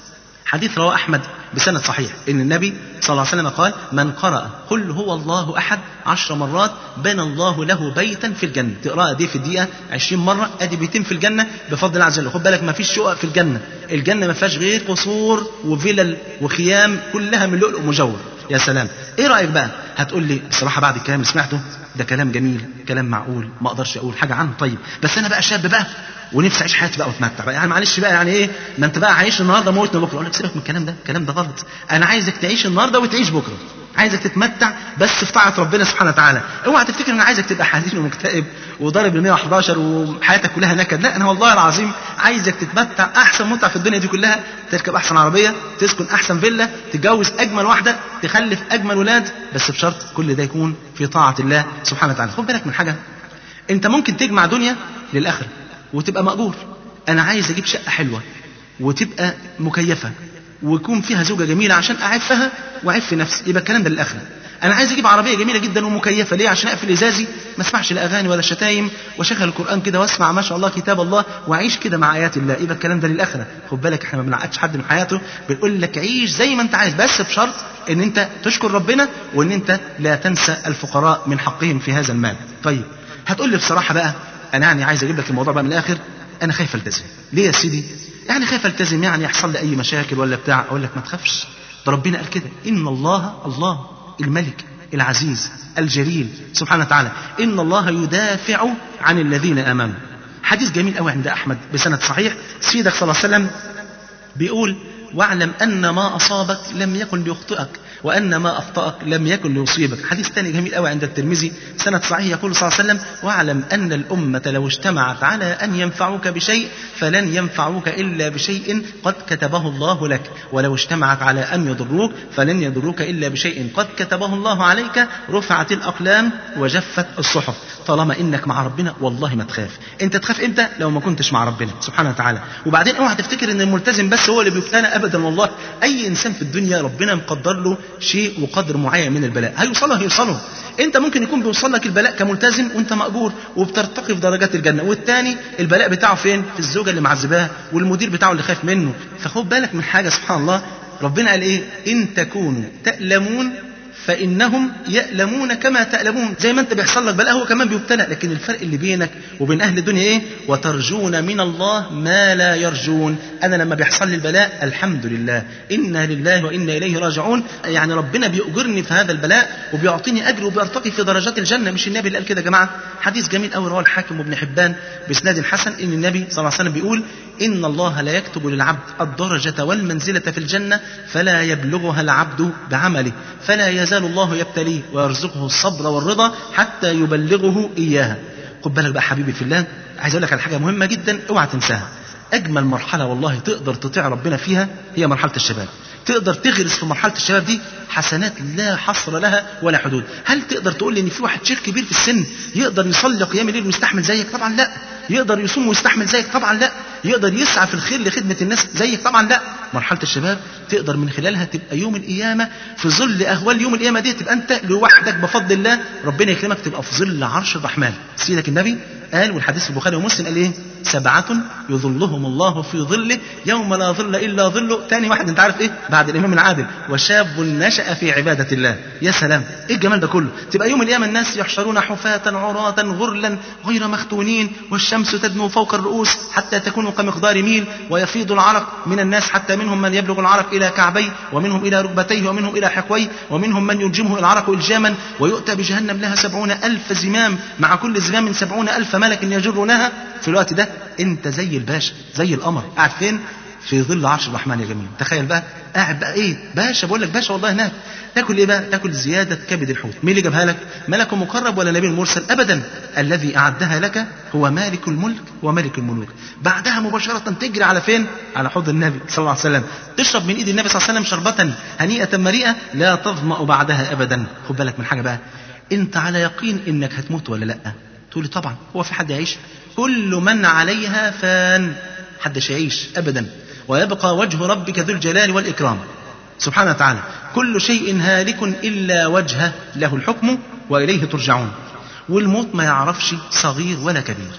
حديث رواه أحمد بسند صحيح إن النبي صلى الله عليه وسلم قال من قرأ قل هو الله أحد عشر مرات بنى الله له بيتا في الجنة تقرأها دي في الدقيقة عشرين مرة أدي بيتين في الجنة بفضل الله عز وجل خد بالك ما فيش شقق في الجنة الجنة ما فيهاش غير قصور وفلل وخيام كلها من لؤلؤ مجوف يا سلام ايه رايك بقى هتقول لي بصراحه بعد الكلام اللي سمعته ده كلام جميل كلام معقول ما اقدرش اقول حاجه عنه طيب بس انا بقى شاب بقى ونفسي اعيش حياتي بقى واتمتع بقى يعني معلش بقى يعني ايه ما انت بقى عايش النهارده موتنا بكره اقول لك سيبك من الكلام ده الكلام ده غلط انا عايزك تعيش النهارده وتعيش بكره عايزك تتمتع بس في طاعه ربنا سبحانه وتعالى اوعى تفتكر ان انا عايزك تبقى حزين ومكتئب وضارب ال 111 وحياتك كلها نكد لا انا والله العظيم عايزك تتمتع احسن متعه في الدنيا دي كلها تركب احسن عربيه تسكن احسن فيلا تتجوز اجمل واحده تخلف اجمل ولاد بس بشرط كل ده يكون في طاعه الله سبحانه وتعالى خد بالك من حاجه انت ممكن تجمع دنيا للاخره وتبقى مأجور انا عايز اجيب شقه حلوه وتبقى مكيفه ويكون فيها زوجه جميله عشان اعفها واعف نفسي يبقى الكلام ده للاخره انا عايز اجيب عربيه جميله جدا ومكيفه ليه عشان اقفل ازازي ما اسمعش لا اغاني ولا شتايم واشغل القران كده واسمع ما شاء الله كتاب الله واعيش كده مع ايات الله يبقى الكلام ده للاخره خد بالك احنا ما بنعقدش حد من حياته بنقول لك عيش زي ما انت عايز بس بشرط ان انت تشكر ربنا وان انت لا تنسى الفقراء من حقهم في هذا المال طيب هتقول لي بصراحه بقى انا يعني عايز اجيب لك الموضوع بقى من الاخر انا خايف التزم ليه يا سيدي يعني خايف التزم يعني يحصل لي اي مشاكل ولا بتاع اقول لك ما تخافش ده ربنا قال كده ان الله الله الملك العزيز الجليل سبحانه وتعالى ان الله يدافع عن الذين امنوا حديث جميل قوي عند احمد بسند صحيح سيدك صلى الله عليه وسلم بيقول واعلم ان ما اصابك لم يكن ليخطئك وان ما اخطاك لم يكن ليصيبك حديث ثاني جميل قوي عند الترمذي سند صحيح يقول صلى الله عليه وسلم واعلم ان الامه لو اجتمعت على ان ينفعوك بشيء فلن ينفعوك الا بشيء قد كتبه الله لك ولو اجتمعت على ان يضروك فلن يضروك الا بشيء قد كتبه الله عليك رفعت الاقلام وجفت الصحف طالما انك مع ربنا والله ما تخاف انت تخاف امتى لو ما كنتش مع ربنا سبحانه وتعالى وبعدين اوعى تفتكر ان الملتزم بس هو اللي بيبتلى ابدا والله اي انسان في الدنيا ربنا مقدر له شيء وقدر معين من البلاء هيوصله هيوصله انت ممكن يكون بيوصل لك البلاء كملتزم وانت ماجور وبترتقي في درجات الجنه والتاني البلاء بتاعه فين في الزوجه اللي معذباه والمدير بتاعه اللي خايف منه فخد بالك من حاجه سبحان الله ربنا قال ايه ان تكونوا تألمون فإنهم يألمون كما تألمون زي ما أنت بيحصل لك بلاء هو كمان بيبتلى لكن الفرق اللي بينك وبين أهل الدنيا إيه وترجون من الله ما لا يرجون أنا لما بيحصل لي البلاء الحمد لله إنا لله وإنا إليه راجعون يعني ربنا بيؤجرني في هذا البلاء وبيعطيني أجر وبيرتقي في درجات الجنة مش النبي اللي قال كده يا جماعة حديث جميل قوي رواه الحاكم وابن حبان بإسناد حسن إن النبي صلى الله عليه وسلم بيقول إن الله لا يكتب للعبد الدرجة والمنزلة في الجنة فلا يبلغها العبد بعمله فلا يزال الله يبتليه ويرزقه الصبر والرضا حتى يبلغه إياها خد بالك بقى حبيبي في الله عايز أقول لك على حاجة مهمة جدا اوعى تنساها أجمل مرحلة والله تقدر تطيع ربنا فيها هي مرحلة الشباب تقدر تغرس في مرحلة الشباب دي حسنات لا حصر لها ولا حدود هل تقدر تقول لي ان في واحد شيخ كبير في السن يقدر يصلي قيام الليل ويستحمل زيك طبعا لا يقدر يصوم ويستحمل زيك طبعا لا يقدر يسعى في الخير لخدمة الناس زيك طبعا لا مرحلة الشباب تقدر من خلالها تبقى يوم القيامة في ظل أهوال يوم القيامة دي تبقى أنت لوحدك بفضل الله ربنا يكرمك تبقى في ظل عرش الرحمن سيدك النبي قال والحديث في البخاري ومسلم قال ايه سبعة يظلهم الله في ظله يوم لا ظل إلا ظله تاني واحد انت عارف ايه بعد الإمام العادل وشاب نشأ في عبادة الله يا سلام ايه الجمال ده كله تبقى يوم القيامة الناس يحشرون حفاة عراة غرلا غير مختونين والشمس تدنو فوق الرؤوس حتى تكون كمقدار ميل ويفيض العرق من الناس حتى منهم من يبلغ العرق إلى كعبيه ومنهم إلى ركبتيه ومنهم إلى حقويه ومنهم من يلجمه العرق إلجاما ويؤتى بجهنم لها سبعون ألف زمام مع كل زمام سبعون ألف ملك يجرونها في الوقت ده انت زي الباشا زي القمر قاعد فين في ظل عرش الرحمن يا جميل تخيل بقى قاعد بقى ايه باشا بقول لك باشا والله هناك تاكل ايه بقى تاكل زياده كبد الحوت مين اللي جابها لك ملك مقرب ولا نبي مرسل ابدا الذي اعدها لك هو مالك الملك وملك الملوك بعدها مباشره تجري على فين على حوض النبي صلى الله عليه وسلم تشرب من ايد النبي صلى الله عليه وسلم شربه هنيئه مريئه لا تظما بعدها ابدا خد بالك من حاجه بقى انت على يقين انك هتموت ولا لا تقول لي طبعا هو في حد يعيش كل من عليها فان حدش يعيش ابدا ويبقى وجه ربك ذو الجلال والإكرام سبحانه وتعالى كل شيء هالك إلا وجهه له الحكم وإليه ترجعون والموت ما يعرفش صغير ولا كبير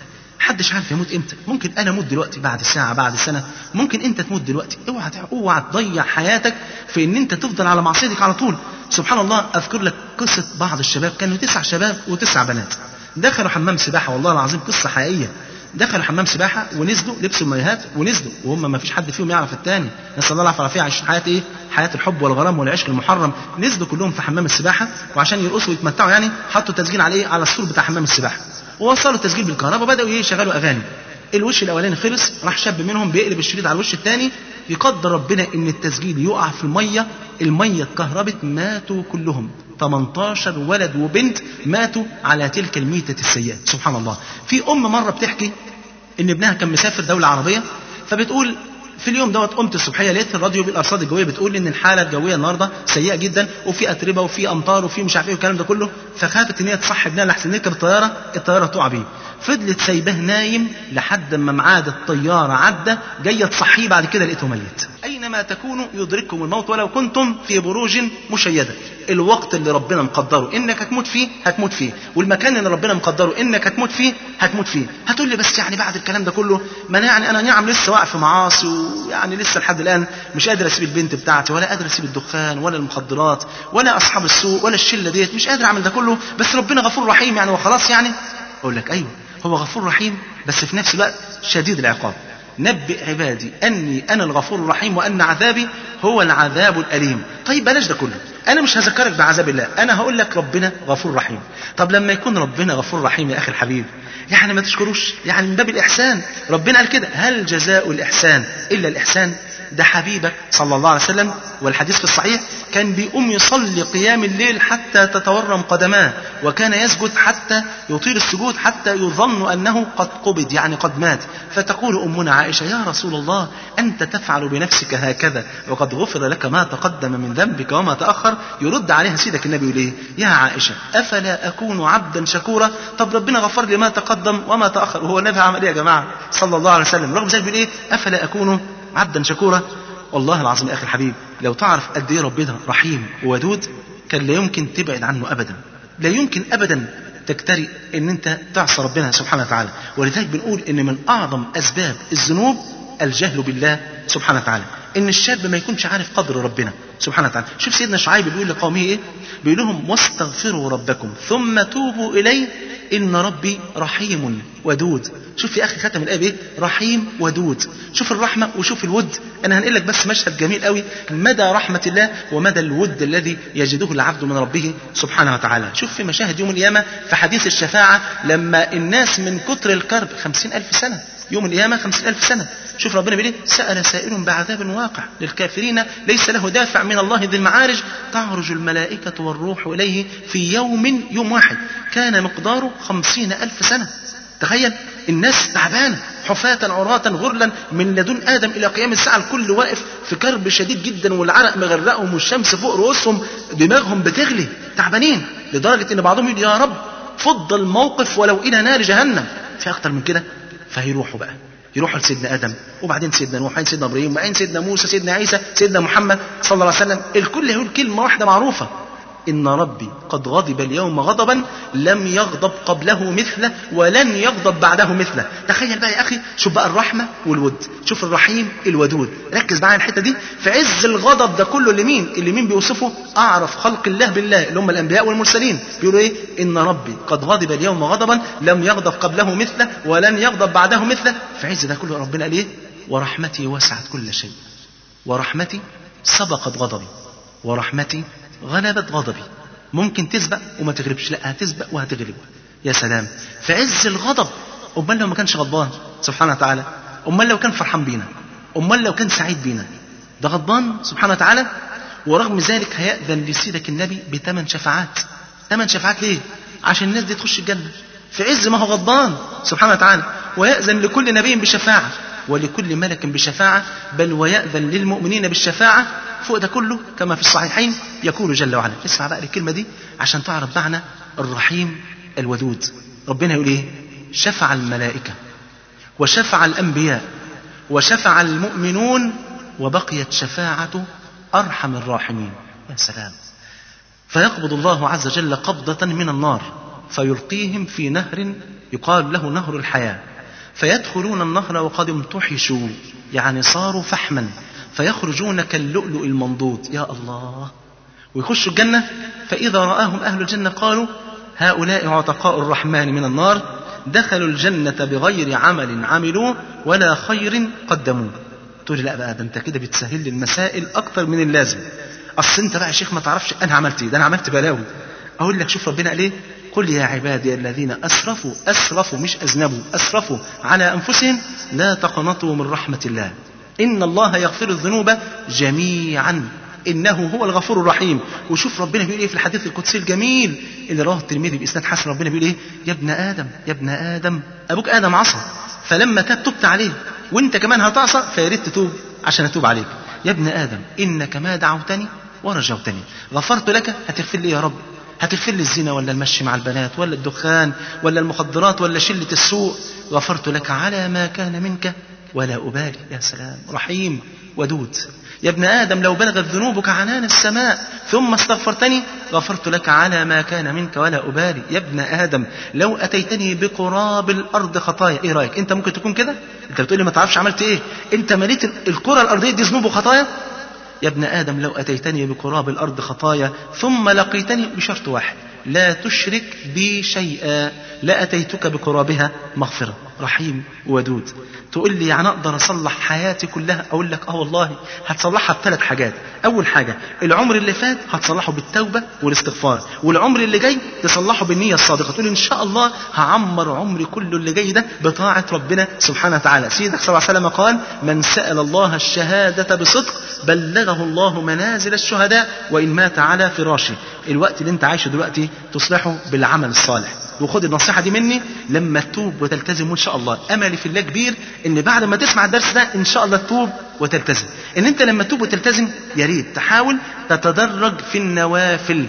محدش عارف يموت امتى ممكن انا اموت دلوقتي بعد ساعه بعد سنه ممكن انت تموت دلوقتي اوعى تع- اوعى تضيع حياتك في ان انت تفضل على معصيتك على طول سبحان الله اذكر لك قصه بعض الشباب كانوا تسع شباب وتسع بنات دخلوا حمام سباحه والله العظيم قصه حقيقيه دخلوا حمام سباحه ونزلوا لبسوا المايوهات ونزلوا وهم ما فيش حد فيهم يعرف الثاني نسال الله العافيه والعافيه عايشين حياه ايه حياه الحب والغرام والعشق المحرم نزلوا كلهم في حمام السباحه وعشان يرقصوا ويتمتعوا يعني حطوا تسجيل على ايه على السور بتاع حمام السباحه ووصلوا التسجيل بالكهرباء بداوا ايه يشغلوا اغاني الوش الاولاني خلص راح شاب منهم بيقلب الشريط على الوش الثاني يقدر ربنا ان التسجيل يقع في الميه الميه اتكهربت ماتوا كلهم 18 ولد وبنت ماتوا على تلك الميتة السيئة سبحان الله في أم مرة بتحكي ان ابنها كان مسافر دوله عربيه فبتقول في اليوم دوت قمت الصبحيه لقيت الراديو بالارصاد الجويه بتقول ان الحاله الجويه النهارده سيئه جدا وفي اتربه وفي امطار وفي مش عارف ايه والكلام ده كله فخافت ان هي تصحي ابنها لحسن نركب الطياره الطياره تقع بيه فضلت سايباه نايم لحد ما ميعاد الطياره عدى جايه تصحيه بعد كده لقيته ميت اينما تكونوا يدرككم الموت ولو كنتم في بروج مشيده الوقت اللي ربنا مقدره انك هتموت فيه هتموت فيه والمكان اللي ربنا مقدره انك هتموت فيه هتموت فيه هتقول لي بس يعني بعد الكلام ده كله ما انا يعني انا نعم لسه واقع في معاصي ويعني لسه لحد الان مش قادر اسيب البنت بتاعتي ولا قادر اسيب الدخان ولا المخدرات ولا اصحاب السوق ولا الشله ديت مش قادر اعمل ده كله بس ربنا غفور رحيم يعني وخلاص يعني اقول لك ايوه هو غفور رحيم بس في نفس الوقت شديد العقاب نبئ عبادي أني أنا الغفور الرحيم وأن عذابي هو العذاب الأليم طيب بلاش ده كله أنا مش هذكرك بعذاب الله أنا هقول لك ربنا غفور رحيم طب لما يكون ربنا غفور رحيم يا أخي الحبيب يعني ما تشكروش يعني من باب الإحسان ربنا قال كده هل جزاء الإحسان إلا الإحسان ده حبيبك صلى الله عليه وسلم والحديث في الصحيح كان بيقوم يصلي قيام الليل حتى تتورم قدماه وكان يسجد حتى يطيل السجود حتى يظن أنه قد قبض يعني قد مات فتقول أمنا عائشة يا رسول الله أنت تفعل بنفسك هكذا وقد غفر لك ما تقدم من ذنبك وما تأخر يرد عليها سيدك النبي يقول إيه يا عائشة أفلا أكون عبدا شكورا طب ربنا غفر لي ما تقدم وما تأخر وهو النبي عمل إيه يا جماعة صلى الله عليه وسلم رغم ذلك بيقول إيه أفلا أكون عبدا شكورا والله العظيم يا اخي الحبيب لو تعرف قد ايه ربنا رحيم وودود كان لا يمكن تبعد عنه ابدا لا يمكن ابدا تجترئ ان انت تعصى ربنا سبحانه وتعالى ولذلك بنقول ان من اعظم اسباب الذنوب الجهل بالله سبحانه وتعالى ان الشاب ما يكونش عارف قدر ربنا سبحانه وتعالى شوف سيدنا شعيب بيقول لقومه ايه بيقول لهم واستغفروا ربكم ثم توبوا اليه ان ربي رحيم ودود شوف يا اخي ختم الايه بايه رحيم ودود شوف الرحمه وشوف الود انا هنقل لك بس مشهد جميل قوي مدى رحمه الله ومدى الود الذي يجده العبد من ربه سبحانه وتعالى شوف في مشاهد يوم القيامه في حديث الشفاعه لما الناس من كتر الكرب خمسين ألف سنه يوم القيامة خمسين ألف سنة شوف ربنا بيقول إيه؟ سأل سائل بعذاب واقع للكافرين ليس له دافع من الله ذي المعارج تعرج الملائكة والروح إليه في يوم يوم واحد كان مقداره خمسين ألف سنة تخيل الناس تعبانة حفاة عراة غرلا من لدن آدم إلى قيام الساعة الكل واقف في كرب شديد جدا والعرق مغرقهم والشمس فوق رؤوسهم دماغهم بتغلي تعبانين لدرجة إن بعضهم يقول يا رب فض الموقف ولو إلى نار جهنم في أكتر من كده فهيروحوا بقى يروحوا لسيدنا ادم وبعدين سيدنا نوح وبعدين سيدنا ابراهيم وبعدين سيدنا موسى سيدنا عيسى سيدنا محمد صلى الله عليه وسلم الكل هيقول كلمه واحده معروفه ان ربي قد غضب اليوم غضبا لم يغضب قبله مثله ولن يغضب بعده مثله تخيل بقى يا اخي شوف بقى الرحمه والود شوف الرحيم الودود ركز معايا الحته دي في عز الغضب ده كله لمين اللي مين بيوصفه اعرف خلق الله بالله اللي هم الانبياء والمرسلين بيقولوا ايه ان ربي قد غضب اليوم غضبا لم يغضب قبله مثله ولن يغضب بعده مثله في عز ده كله ربنا قال ايه ورحمتي وسعت كل شيء ورحمتي سبقت غضبي ورحمتي غلبت غضبي ممكن تسبق وما تغلبش لا هتسبق وهتغلب يا سلام في عز الغضب امال لو ما كانش غضبان سبحانه وتعالى امال لو كان فرحان بينا امال لو كان سعيد بينا ده غضبان سبحانه وتعالى ورغم ذلك هيأذن لسيدك النبي بثمان شفاعات ثمان شفاعات ليه عشان الناس دي تخش الجنة في عز ما هو غضبان سبحانه وتعالى ويأذن لكل نبي بشفاعة ولكل ملك بشفاعة بل ويأذن للمؤمنين بالشفاعة فوق ده كله كما في الصحيحين يقول جل وعلا اسمع بقى الكلمة دي عشان تعرف معنى الرحيم الودود ربنا يقول ايه شفع الملائكة وشفع الأنبياء وشفع المؤمنون وبقيت شفاعة أرحم الراحمين يا سلام فيقبض الله عز وجل قبضة من النار فيلقيهم في نهر يقال له نهر الحياة فيدخلون النهر وقد امتحشوا يعني صاروا فحما فيخرجون كاللؤلؤ المنضود يا الله ويخشوا الجنة فإذا رآهم أهل الجنة قالوا هؤلاء عتقاء الرحمن من النار دخلوا الجنة بغير عمل عملوه ولا خير قدموه تقول لي لا بقى ده انت كده بتسهل لي المسائل اكتر من اللازم اصل انت بقى يا شيخ ما تعرفش انا عملت ايه ده انا عملت بلاوي اقول لك شوف ربنا قال ايه قل يا عبادي الذين اسرفوا اسرفوا مش اذنبوا اسرفوا على انفسهم لا تقنطوا من رحمه الله ان الله يغفر الذنوب جميعا انه هو الغفور الرحيم وشوف ربنا بيقول ايه في الحديث القدسي الجميل اللي رواه الترمذي باسناد حسن ربنا بيقول ايه يا ابن ادم يا ابن ادم ابوك ادم عصى فلما تاب تبت عليه وانت كمان هتعصى فيا ريت تتوب عشان اتوب عليك يا ابن ادم انك ما دعوتني ورجوتني غفرت لك هتغفر لي يا رب هتغفر لي الزنا ولا المشي مع البنات ولا الدخان ولا المخدرات ولا شلة السوء غفرت لك على ما كان منك ولا أبالي يا سلام رحيم ودود يا ابن آدم لو بلغت ذنوبك عنان السماء ثم استغفرتني غفرت لك على ما كان منك ولا أبالي يا ابن آدم لو أتيتني بقراب الأرض خطايا إيه رأيك أنت ممكن تكون كده أنت بتقولي ما تعرفش عملت إيه أنت مليت الكرة الأرضية دي ذنوب وخطايا يا ابن آدم لو أتيتني بقراب الأرض خطايا ثم لقيتني بشرط واحد لا تشرك بي شيئا لأتيتك بقرابها مغفرة رحيم ودود تقول لي يعني أقدر أصلح حياتي كلها أقول لك آه والله هتصلحها بثلاث حاجات أول حاجة العمر اللي فات هتصلحه بالتوبة والاستغفار والعمر اللي جاي تصلحه بالنية الصادقة تقول إن شاء الله هعمر عمري كله اللي جاي ده بطاعة ربنا سبحانه وتعالى سيدك صلى الله عليه وسلم قال من سأل الله الشهادة بصدق بلغه الله منازل الشهداء وإن مات على فراشه الوقت اللي انت عايشه دلوقتي تصلحه بالعمل الصالح وخد النصيحة دي مني لما تتوب وتلتزم وإن شاء الله أملي في الله كبير إن بعد ما تسمع الدرس ده إن شاء الله تتوب وتلتزم إن أنت لما تتوب وتلتزم يا ريت تحاول تتدرج في النوافل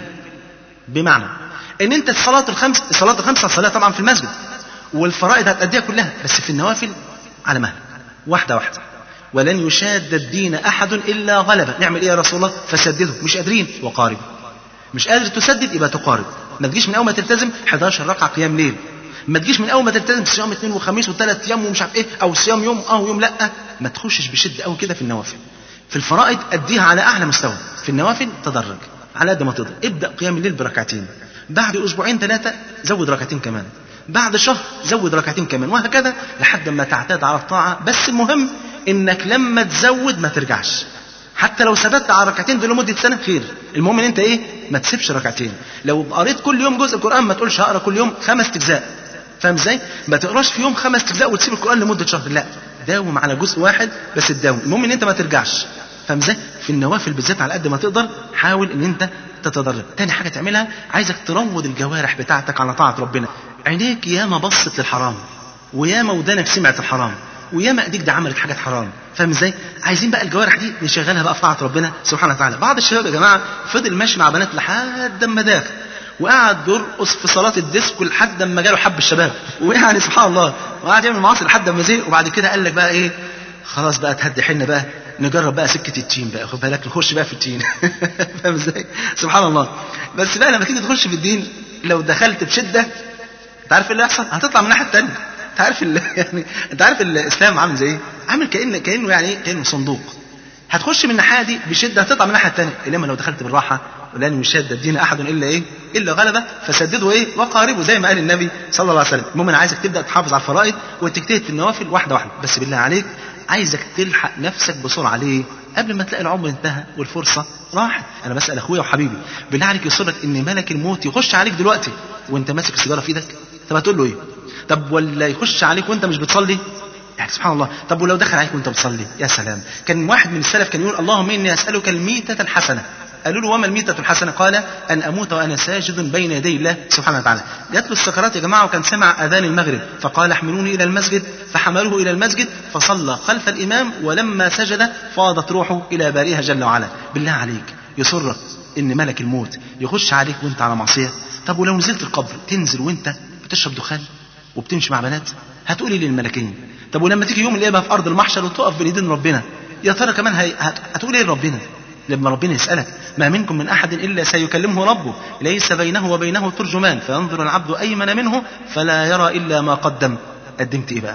بمعنى إن أنت الصلاة الخمس الصلاة الخمسة الصلاة طبعا في المسجد والفرائض هتأديها كلها بس في النوافل على مهل واحدة واحدة ولن يشاد الدين أحد إلا غلبه نعمل إيه يا رسول الله فسدده مش قادرين وقارب مش قادر تسدد يبقى تقارب ما تجيش من اول ما تلتزم 11 ركعه قيام ليل ما تجيش من اول ما تلتزم صيام اثنين وخميس وثلاث ايام ومش عارف ايه او صيام يوم اه ويوم لا ما تخشش بشده قوي كده في النوافل في الفرائض اديها على اعلى مستوى في النوافل تدرج على قد ما تقدر ابدا قيام الليل بركعتين بعد اسبوعين ثلاثه زود ركعتين كمان بعد شهر زود ركعتين كمان وهكذا لحد ما تعتاد على الطاعه بس المهم انك لما تزود ما ترجعش حتى لو ثبت على ركعتين دول لمده سنه خير المهم ان انت ايه ما تسيبش ركعتين لو قريت كل يوم جزء القران ما تقولش هقرا كل يوم خمس اجزاء فاهم ازاي ما تقراش في يوم خمس اجزاء وتسيب القران لمده شهر لا داوم على جزء واحد بس تداوم المهم ان انت ما ترجعش فاهم ازاي في النوافل بالذات على قد ما تقدر حاول ان انت تتدرج تاني حاجه تعملها عايزك تروض الجوارح بتاعتك على طاعه ربنا عينيك ياما بصت للحرام وياما ودانك سمعت الحرام وياما ايديك ده عملت حاجات حرام فاهم ازاي عايزين بقى الجوارح دي نشغلها بقى في طاعه ربنا سبحانه وتعالى بعض الشباب يا جماعه فضل ماشي مع بنات لحد ما داخل وقعد يرقص في صلاه الديسكو لحد ما جاله حب الشباب ويعني سبحان الله وقعد يعمل معاصي لحد ما زهق وبعد كده قال لك بقى ايه خلاص بقى تهدي حنا بقى نجرب بقى سكه التين بقى خد بالك نخش بقى في التين فاهم ازاي سبحان الله بس بقى لما تيجي تخش في الدين لو دخلت بشده انت عارف ايه اللي هيحصل هتطلع من الناحيه الثانيه انت عارف ال... يعني انت عارف الاسلام عامل زي ايه؟ عامل كان كانه يعني ايه؟ كانه صندوق. هتخش من الناحيه دي بشده هتطلع من الناحيه الثانيه، انما لو دخلت بالراحه ولن يشاد الدين احد الا ايه؟ الا غلبه فسدده ايه؟ وقاربه زي ما قال النبي صلى الله عليه وسلم. المهم انا عايزك تبدا تحافظ على الفرائض وتجتهد في النوافل واحده واحده، بس بالله عليك عايزك تلحق نفسك بسرعه ليه؟ قبل ما تلاقي العمر انتهى والفرصه راحت، انا بسال اخويا وحبيبي بالله عليك يصرك ان ملك الموت يخش عليك دلوقتي وانت ماسك السيجاره في ايدك؟ طب هتقول له ايه؟ طب ولا يخش عليك وانت مش بتصلي يعني سبحان الله طب ولو دخل عليك وانت بتصلي يا سلام كان واحد من السلف كان يقول اللهم اني اسالك الميتة الحسنة قالوا له وما الميتة الحسنة قال أن أموت وأنا ساجد بين يدي الله سبحانه وتعالى جات له السكرات يا جماعة وكان سمع أذان المغرب فقال احملوني إلى المسجد فحملوه إلى المسجد فصلى خلف الإمام ولما سجد فاضت روحه إلى بارئها جل وعلا بالله عليك يسرك إن ملك الموت يخش عليك وانت على معصية طب ولو نزلت القبر تنزل وانت بتشرب دخان وبتمشي مع بنات هتقولي للملكين طب ولما تيجي يوم القيامه في ارض المحشر وتقف بين ايدين ربنا يا ترى كمان هي... هت... هتقول ايه لربنا لما ربنا يسالك ما منكم من احد الا سيكلمه ربه ليس بينه وبينه ترجمان فينظر العبد ايمن منه فلا يرى الا ما قدم قدمت ايه بقى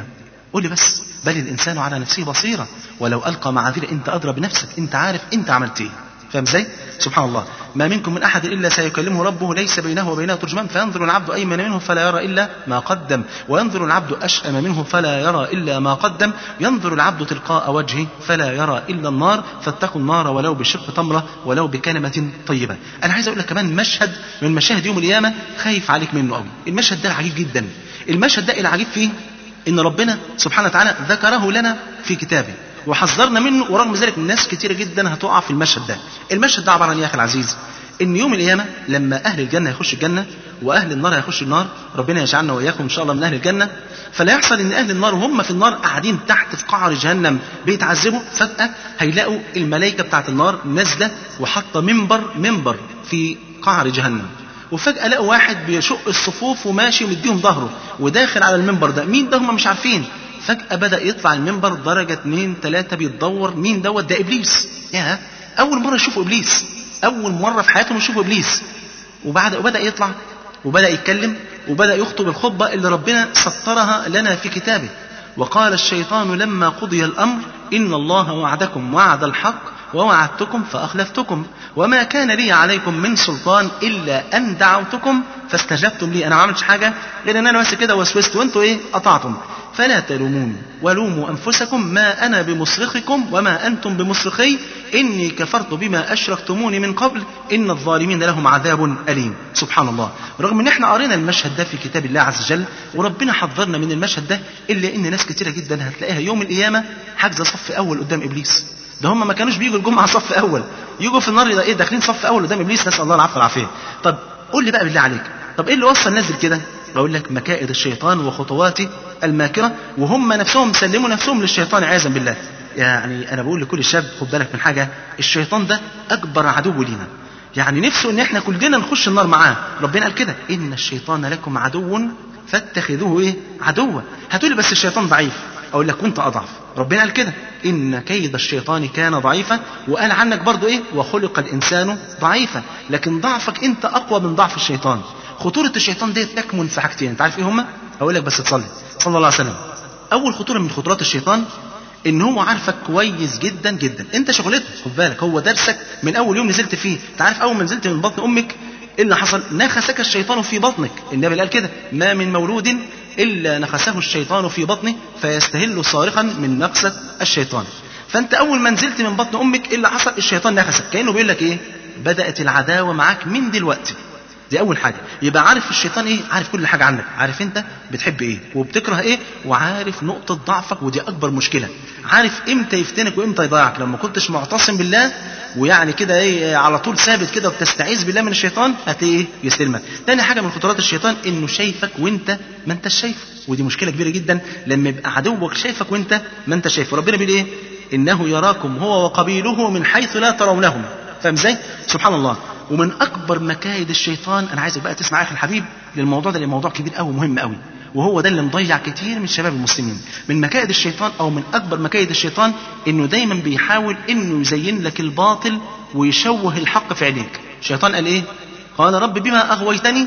قول لي بس بل الانسان على نفسه بصيره ولو القى معاذير انت ادرى بنفسك انت عارف انت عملت ايه فاهم ازاي؟ سبحان الله ما منكم من احد الا سيكلمه ربه ليس بينه وبينه ترجمان فينظر العبد ايمن منه فلا يرى الا ما قدم وينظر العبد اشأم منه فلا يرى الا ما قدم ينظر العبد تلقاء وجهه فلا يرى الا النار فاتقوا النار ولو بشق تمره ولو بكلمه طيبه انا عايز اقول لك كمان مشهد من مشاهد يوم القيامه خايف عليك منه قوي المشهد ده عجيب جدا المشهد ده العجيب فيه ان ربنا سبحانه وتعالى ذكره لنا في كتابه وحذرنا منه ورغم ذلك ناس كتيرة جدا هتقع في المشهد ده المشهد ده عبارة عن إيه يا أخي العزيز ان يوم القيامه لما اهل الجنه يخشوا الجنه واهل النار هيخشوا النار ربنا يجعلنا واياكم ان شاء الله من اهل الجنه فلا يحصل ان اهل النار وهم في النار قاعدين تحت في قعر جهنم بيتعذبوا فجاه هيلاقوا الملائكه بتاعت النار نازله وحاطه منبر منبر في قعر جهنم وفجأة لقوا واحد بيشق الصفوف وماشي ومديهم ظهره وداخل على المنبر ده مين ده هم مش عارفين فجأة بدأ يطلع المنبر درجة اتنين تلاتة بيتدور مين دوت ده إبليس يا أول مرة يشوفوا إبليس أول مرة في حياتهم يشوفوا إبليس وبعد وبدأ يطلع وبدأ يتكلم وبدأ يخطب الخطبة اللي ربنا سطرها لنا في كتابه وقال الشيطان لما قضي الأمر إن الله وعدكم وعد الحق ووعدتكم فأخلفتكم وما كان لي عليكم من سلطان إلا أن دعوتكم فاستجبتم لي أنا ما عملتش حاجة غير أن أنا بس كده وسوست وأنتوا إيه قطعتم فلا تلوموني ولوموا أنفسكم ما أنا بمصرخكم وما أنتم بمصرخي إني كفرت بما أشركتموني من قبل إن الظالمين لهم عذاب أليم سبحان الله رغم إن إحنا قرينا المشهد ده في كتاب الله عز وجل وربنا حذرنا من المشهد ده إلا إن ناس كتيرة جدا هتلاقيها يوم القيامة حاجزة صف أول قدام إبليس ده هم ما كانوش بيجوا الجمعة صف أول يجوا في النار إيه داخلين صف أول قدام إبليس نسأل الله العفو والعافية طب قول لي بقى بالله عليك طب إيه اللي وصل الناس كده أقول لك مكائد الشيطان وخطواته الماكرة وهم نفسهم سلموا نفسهم للشيطان عياذا بالله يعني أنا بقول لكل شاب خد بالك من حاجة الشيطان ده أكبر عدو لينا يعني نفسه ان احنا كلنا نخش النار معاه ربنا قال كده ان الشيطان لكم عدو فاتخذوه ايه عدوا هتقولي بس الشيطان ضعيف اقول لك وانت اضعف ربنا قال كده ان كيد الشيطان كان ضعيفا وقال عنك برضو ايه وخلق الانسان ضعيفا لكن ضعفك انت اقوى من ضعف الشيطان خطورة الشيطان دي تكمن في حاجتين انت عارف ايه هما اقول لك بس تصلي صلى الله عليه وسلم اول خطورة من خطورات الشيطان ان هو عارفك كويس جدا جدا انت شغلته خد بالك هو درسك من اول يوم نزلت فيه انت عارف اول ما نزلت من بطن امك ايه اللي حصل نخسك الشيطان في بطنك النبي قال كده ما من مولود الا نخسه الشيطان في بطنه فيستهل صارخا من نقصة الشيطان فانت اول ما نزلت من بطن امك ايه اللي حصل الشيطان نخسك كانه بيقول لك ايه بدات العداوه معاك من دلوقتي دي اول حاجه يبقى عارف الشيطان ايه عارف كل حاجه عنك عارف انت بتحب ايه وبتكره ايه وعارف نقطه ضعفك ودي اكبر مشكله عارف امتى يفتنك وامتى يضيعك لما كنتش معتصم بالله ويعني كده ايه على طول ثابت كده وبتستعيذ بالله من الشيطان هتلاقيه ايه يسلمك تاني حاجه من خطورات الشيطان انه شايفك وانت ما انتش شايفه ودي مشكله كبيره جدا لما يبقى عدوك شايفك وانت ما انت شايفه ربنا بيقول ايه انه يراكم هو وقبيله من حيث لا ترونهم فاهم ازاي سبحان الله ومن اكبر مكايد الشيطان انا عايزك بقى تسمع اخي الحبيب للموضوع ده موضوع كبير قوي مهم قوي وهو ده اللي مضيع كتير من شباب المسلمين من مكايد الشيطان او من اكبر مكايد الشيطان انه دايما بيحاول انه يزين لك الباطل ويشوه الحق في عينيك الشيطان قال ايه قال رب بما اغويتني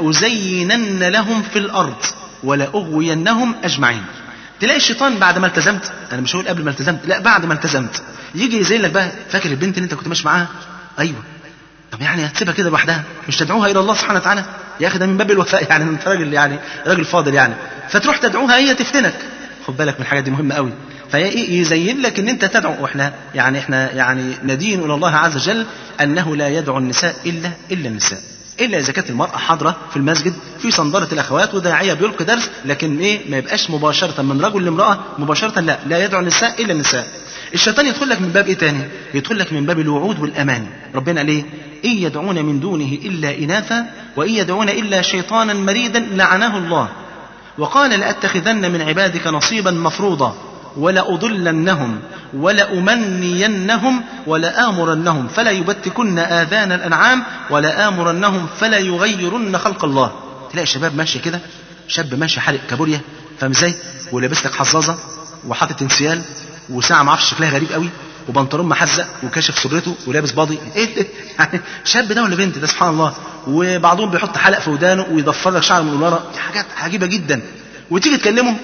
لازينن لهم في الارض ولاغوينهم اجمعين تلاقي الشيطان بعد ما التزمت انا مش هقول قبل ما التزمت لا بعد ما التزمت يجي يزين لك بقى فاكر البنت اللي انت كنت ماشي معاها ايوه طب يعني هتسيبها كده لوحدها مش تدعوها الى الله سبحانه وتعالى يا اخي ده من باب الوفاء يعني انت راجل يعني راجل فاضل يعني فتروح تدعوها هي تفتنك خد بالك من الحاجات دي مهمه قوي فهي ايه يزين لك ان انت تدعو واحنا يعني احنا يعني ندين الى الله عز وجل انه لا يدعو النساء الا الا النساء الا اذا كانت المراه حاضره في المسجد في صندره الاخوات وداعيه بيلقي درس لكن ايه ما يبقاش مباشره من رجل لامراه مباشره لا لا يدعو النساء الا النساء الشيطان يدخل لك من باب ايه تاني يدخل لك من باب الوعود والامان ربنا قال ايه ان يدعون من دونه الا اناثا وان يدعون الا شيطانا مريدا لعنه الله وقال لاتخذن من عبادك نصيبا مفروضا ولأضلنهم ولأمنينهم ولآمرنهم فلا يبتكن آذان الأنعام ولآمرنهم فلا يغيرن خلق الله تلاقي شباب ماشي كده شاب ماشي حالق كابوريا فاهم ازاي ولابس لك حظاظه وحاطط انسيال وساعه ما اعرفش شكلها غريب قوي وبنطلون محزق وكاشف سرته ولابس باضي ايه ده يعني شاب ده ولا بنت ده سبحان الله وبعضهم بيحط حلق في ودانه ويضفر لك شعر من ورا حاجات عجيبه جدا وتيجي تكلمه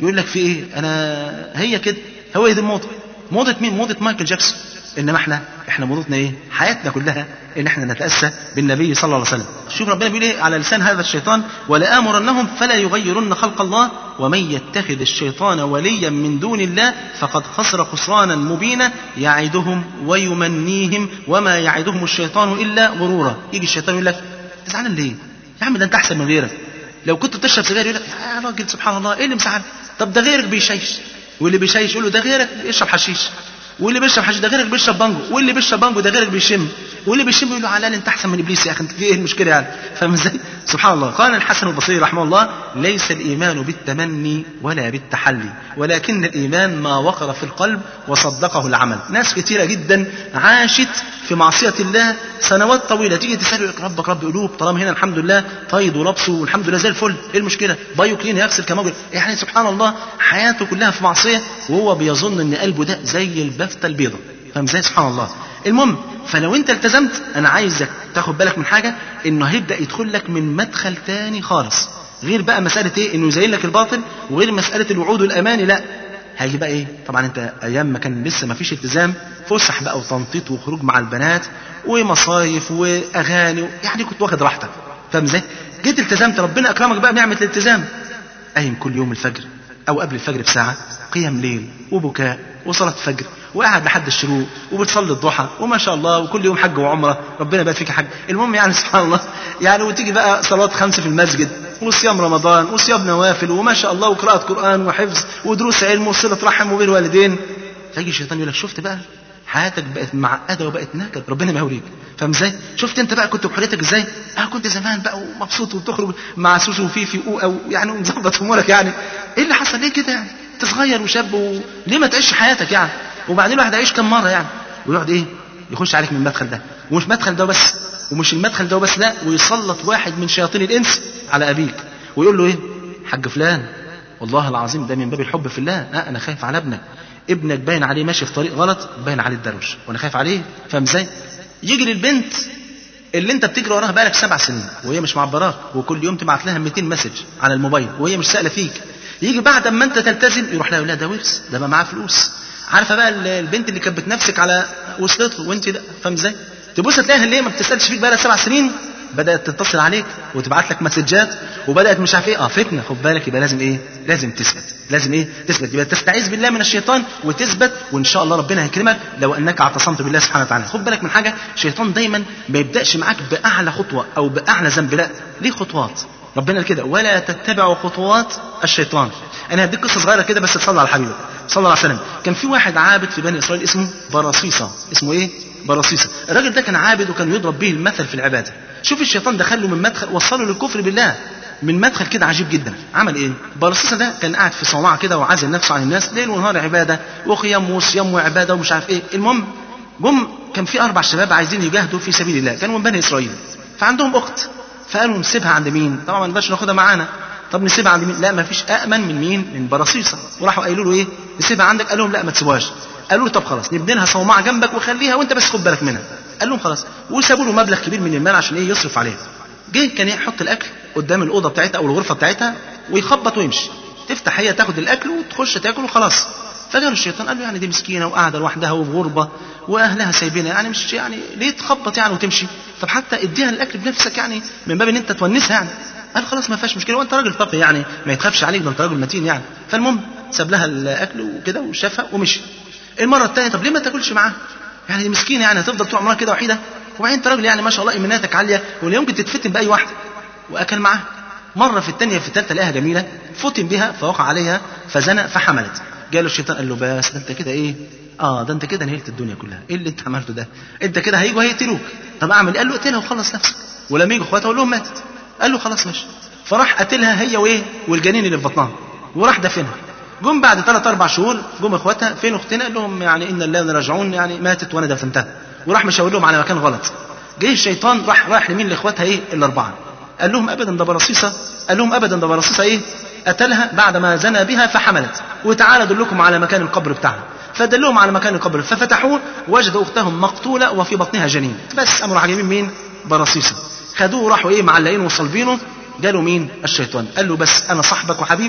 يقول لك في ايه انا هي كده هو دي الموضه موضه مين موضه مايكل جاكسون انما احنا احنا موضتنا ايه حياتنا كلها ان احنا نتاسى بالنبي صلى الله عليه وسلم شوف ربنا بيقول ايه على لسان هذا الشيطان ولآمرنهم فلا يغيرن خلق الله ومن يتخذ الشيطان وليا من دون الله فقد خسر خسرانا مبينا يعدهم ويمنيهم وما يعدهم الشيطان الا غرورا يجي الشيطان يقول لك تزعلان ليه يا عم ده انت احسن من غيرك لو كنت بتشرب سجاير يقول لك يا راجل سبحان الله ايه اللي مساعد طب ده غيرك بيشيش واللي بيشيش يقول له ده غيرك بيشرب حشيش واللي بيشرب حشيش ده غيرك بيشرب بانجو واللي بيشرب بانجو ده غيرك بيشم واللي بيشم يقول له علال انت احسن من ابليس يا اخي انت في ايه المشكله يعني فاهم ازاي سبحان الله قال الحسن البصري رحمه الله ليس الايمان بالتمني ولا بالتحلي ولكن الايمان ما وقر في القلب وصدقه العمل ناس كثيره جدا عاشت في معصيه الله سنوات طويله تيجي تساله يقول ربك رب قلوب طالما هنا الحمد لله طيب ولبسه والحمد لله زي الفل ايه المشكله بايو كلين يغسل كما قلت يعني سبحان الله حياته كلها في معصيه وهو بيظن ان قلبه ده زي البفته البيضاء فاهم ازاي سبحان الله المهم فلو انت التزمت انا عايزك تاخد بالك من حاجه انه هيبدا يدخل لك من مدخل تاني خالص غير بقى مساله ايه انه يزين لك الباطل وغير مساله الوعود والاماني لا هيجي بقى ايه طبعا انت ايام ما كان لسه ما فيش التزام فسح بقى وتنطيط وخروج مع البنات ومصايف واغاني يعني كنت واخد راحتك فاهم ازاي جيت التزمت ربنا اكرمك بقى بنعمه الالتزام قايم كل يوم الفجر او قبل الفجر بساعه قيام ليل وبكاء وصلاه فجر وقاعد لحد الشروق وبتصلي الضحى وما شاء الله وكل يوم حج وعمره ربنا يبارك فيك يا حج المهم يعني سبحان الله يعني وتيجي بقى صلوات خمسه في المسجد وصيام رمضان وصيام نوافل وما شاء الله وقراءه قران وحفظ ودروس علم وصله رحم وبين الوالدين فيجي الشيطان يقول لك شفت بقى حياتك بقت معقده وبقت نكد ربنا ما يوريك فاهم ازاي شفت انت بقى كنت بحريتك ازاي اه كنت زمان بقى ومبسوط وبتخرج مع سوسو وفيفي او يعني ومظبط امورك يعني ايه اللي حصل ليه كده يعني انت صغير وشاب وليه ما تعيش حياتك يعني وبعدين الواحد هيعيش كم مره يعني ويقعد ايه يخش عليك من المدخل ده ومش مدخل ده بس ومش المدخل ده بس لا ويسلط واحد من شياطين الانس على ابيك ويقول له ايه حاج فلان والله العظيم ده من باب الحب في الله لا انا خايف على ابنك ابنك باين عليه ماشي في طريق غلط باين عليه الدروش وانا خايف عليه فاهم ازاي يجي للبنت اللي انت بتجري وراها بقالك سبع سنين وهي مش معبراك وكل يوم تبعت لها 200 مسج على الموبايل وهي مش سائله فيك يجي بعد ما انت تلتزم يروح لها يقول لها ده ورث ده بقى معاه فلوس عارفه بقى البنت اللي كانت بتنافسك على وصلت له وانت لا فاهم ازاي تبص تلاقيها اللي هي ما بتسالش فيك بقى سبع سنين بدات تتصل عليك وتبعت لك مسجات وبدات مش عارف ايه اه فتنه خد بالك يبقى لازم ايه لازم تثبت لازم ايه تثبت يبقى تستعيذ بالله من الشيطان وتثبت وان شاء الله ربنا هيكرمك لو انك اعتصمت بالله سبحانه وتعالى خد بالك من حاجه الشيطان دايما ما يبداش معاك باعلى خطوه او باعلى ذنب لا ليه خطوات ربنا قال كده ولا تتبعوا خطوات الشيطان انا هديك قصه صغيره كده بس تصلي على حبيبك صلى الله عليه وسلم كان في واحد عابد في بني اسرائيل اسمه برصيصه اسمه ايه برصيصه الراجل ده كان عابد وكان يضرب به المثل في العباده شوف الشيطان دخله من مدخل وصله للكفر بالله من مدخل كده عجيب جدا عمل ايه برصيصه ده كان قاعد في صومعه كده وعازل نفسه عن الناس ليل ونهار عباده وقيام وصيام وعباده ومش عارف ايه المهم جم كان في اربع شباب عايزين يجاهدوا في سبيل الله كانوا من بني اسرائيل فعندهم اخت فقالوا نسيبها عند مين طبعا ما نقدرش ناخدها معانا طب نسيبها عند مين لا ما فيش امن من مين من برصيصه وراحوا قالوا له ايه نسيبها عندك قال لهم لا ما تسيبوهاش قالوا له طب خلاص نبني لها صومعه جنبك وخليها وانت بس خد بالك منها قال لهم خلاص وسابوا له مبلغ كبير من المال عشان ايه يصرف عليها جه كان يحط الاكل قدام الاوضه بتاعتها او الغرفه بتاعتها ويخبط ويمشي تفتح هي تاخد الاكل وتخش تاكل وخلاص فجاله الشيطان قال له يعني دي مسكينه وقاعده لوحدها وفي غربه واهلها سايبينها يعني مش يعني ليه تخبط يعني وتمشي طب حتى اديها الاكل بنفسك يعني من باب ان انت تونسها يعني قال خلاص ما فيهاش مشكله وانت راجل تقي يعني ما يتخافش عليك ده انت راجل متين يعني فالمهم ساب لها الاكل وكده وشافها ومشي المره الثانيه طب ليه ما تاكلش معاها يعني دي مسكينه يعني هتفضل طول عمرها كده وحيده وبعدين انت راجل يعني ما شاء الله ايماناتك عاليه ولا يمكن تتفتن باي واحده واكل معاها مره في الثانيه في الثالثه لقاها جميله فتن بها فوقع عليها فزنى فحملت جاله الشيطان قال له بس ده انت كده ايه اه ده انت كده نهلت الدنيا كلها ايه اللي انت عملته ده انت كده هيجوا هيقتلوك طب اعمل قال له اقتلها وخلص نفسك ولما يجوا اخواتها اقول لهم ماتت قال له خلاص ماشي فراح قتلها هي وايه والجنين اللي في بطنها وراح دفنها جم بعد ثلاث اربع شهور جم اخواتها فين اختنا قال لهم يعني ان الله راجعون يعني ماتت وانا دفنتها وراح مشاور لهم على مكان غلط جه الشيطان راح راح لمين لاخواتها ايه الاربعه قال لهم ابدا ده برصيصه قال لهم ابدا ده برصيصه ايه قتلها بعد ما زنى بها فحملت وتعالى ادلكم على مكان القبر بتاعها فدلهم على مكان القبر ففتحوه وجدوا اختهم مقتوله وفي بطنها جنين بس قاموا راح جايبين مين برصيصه خدوه راحوا ايه معلقينه وصلبينه جاله مين الشيطان قال له بس انا صاحبك وحبيبك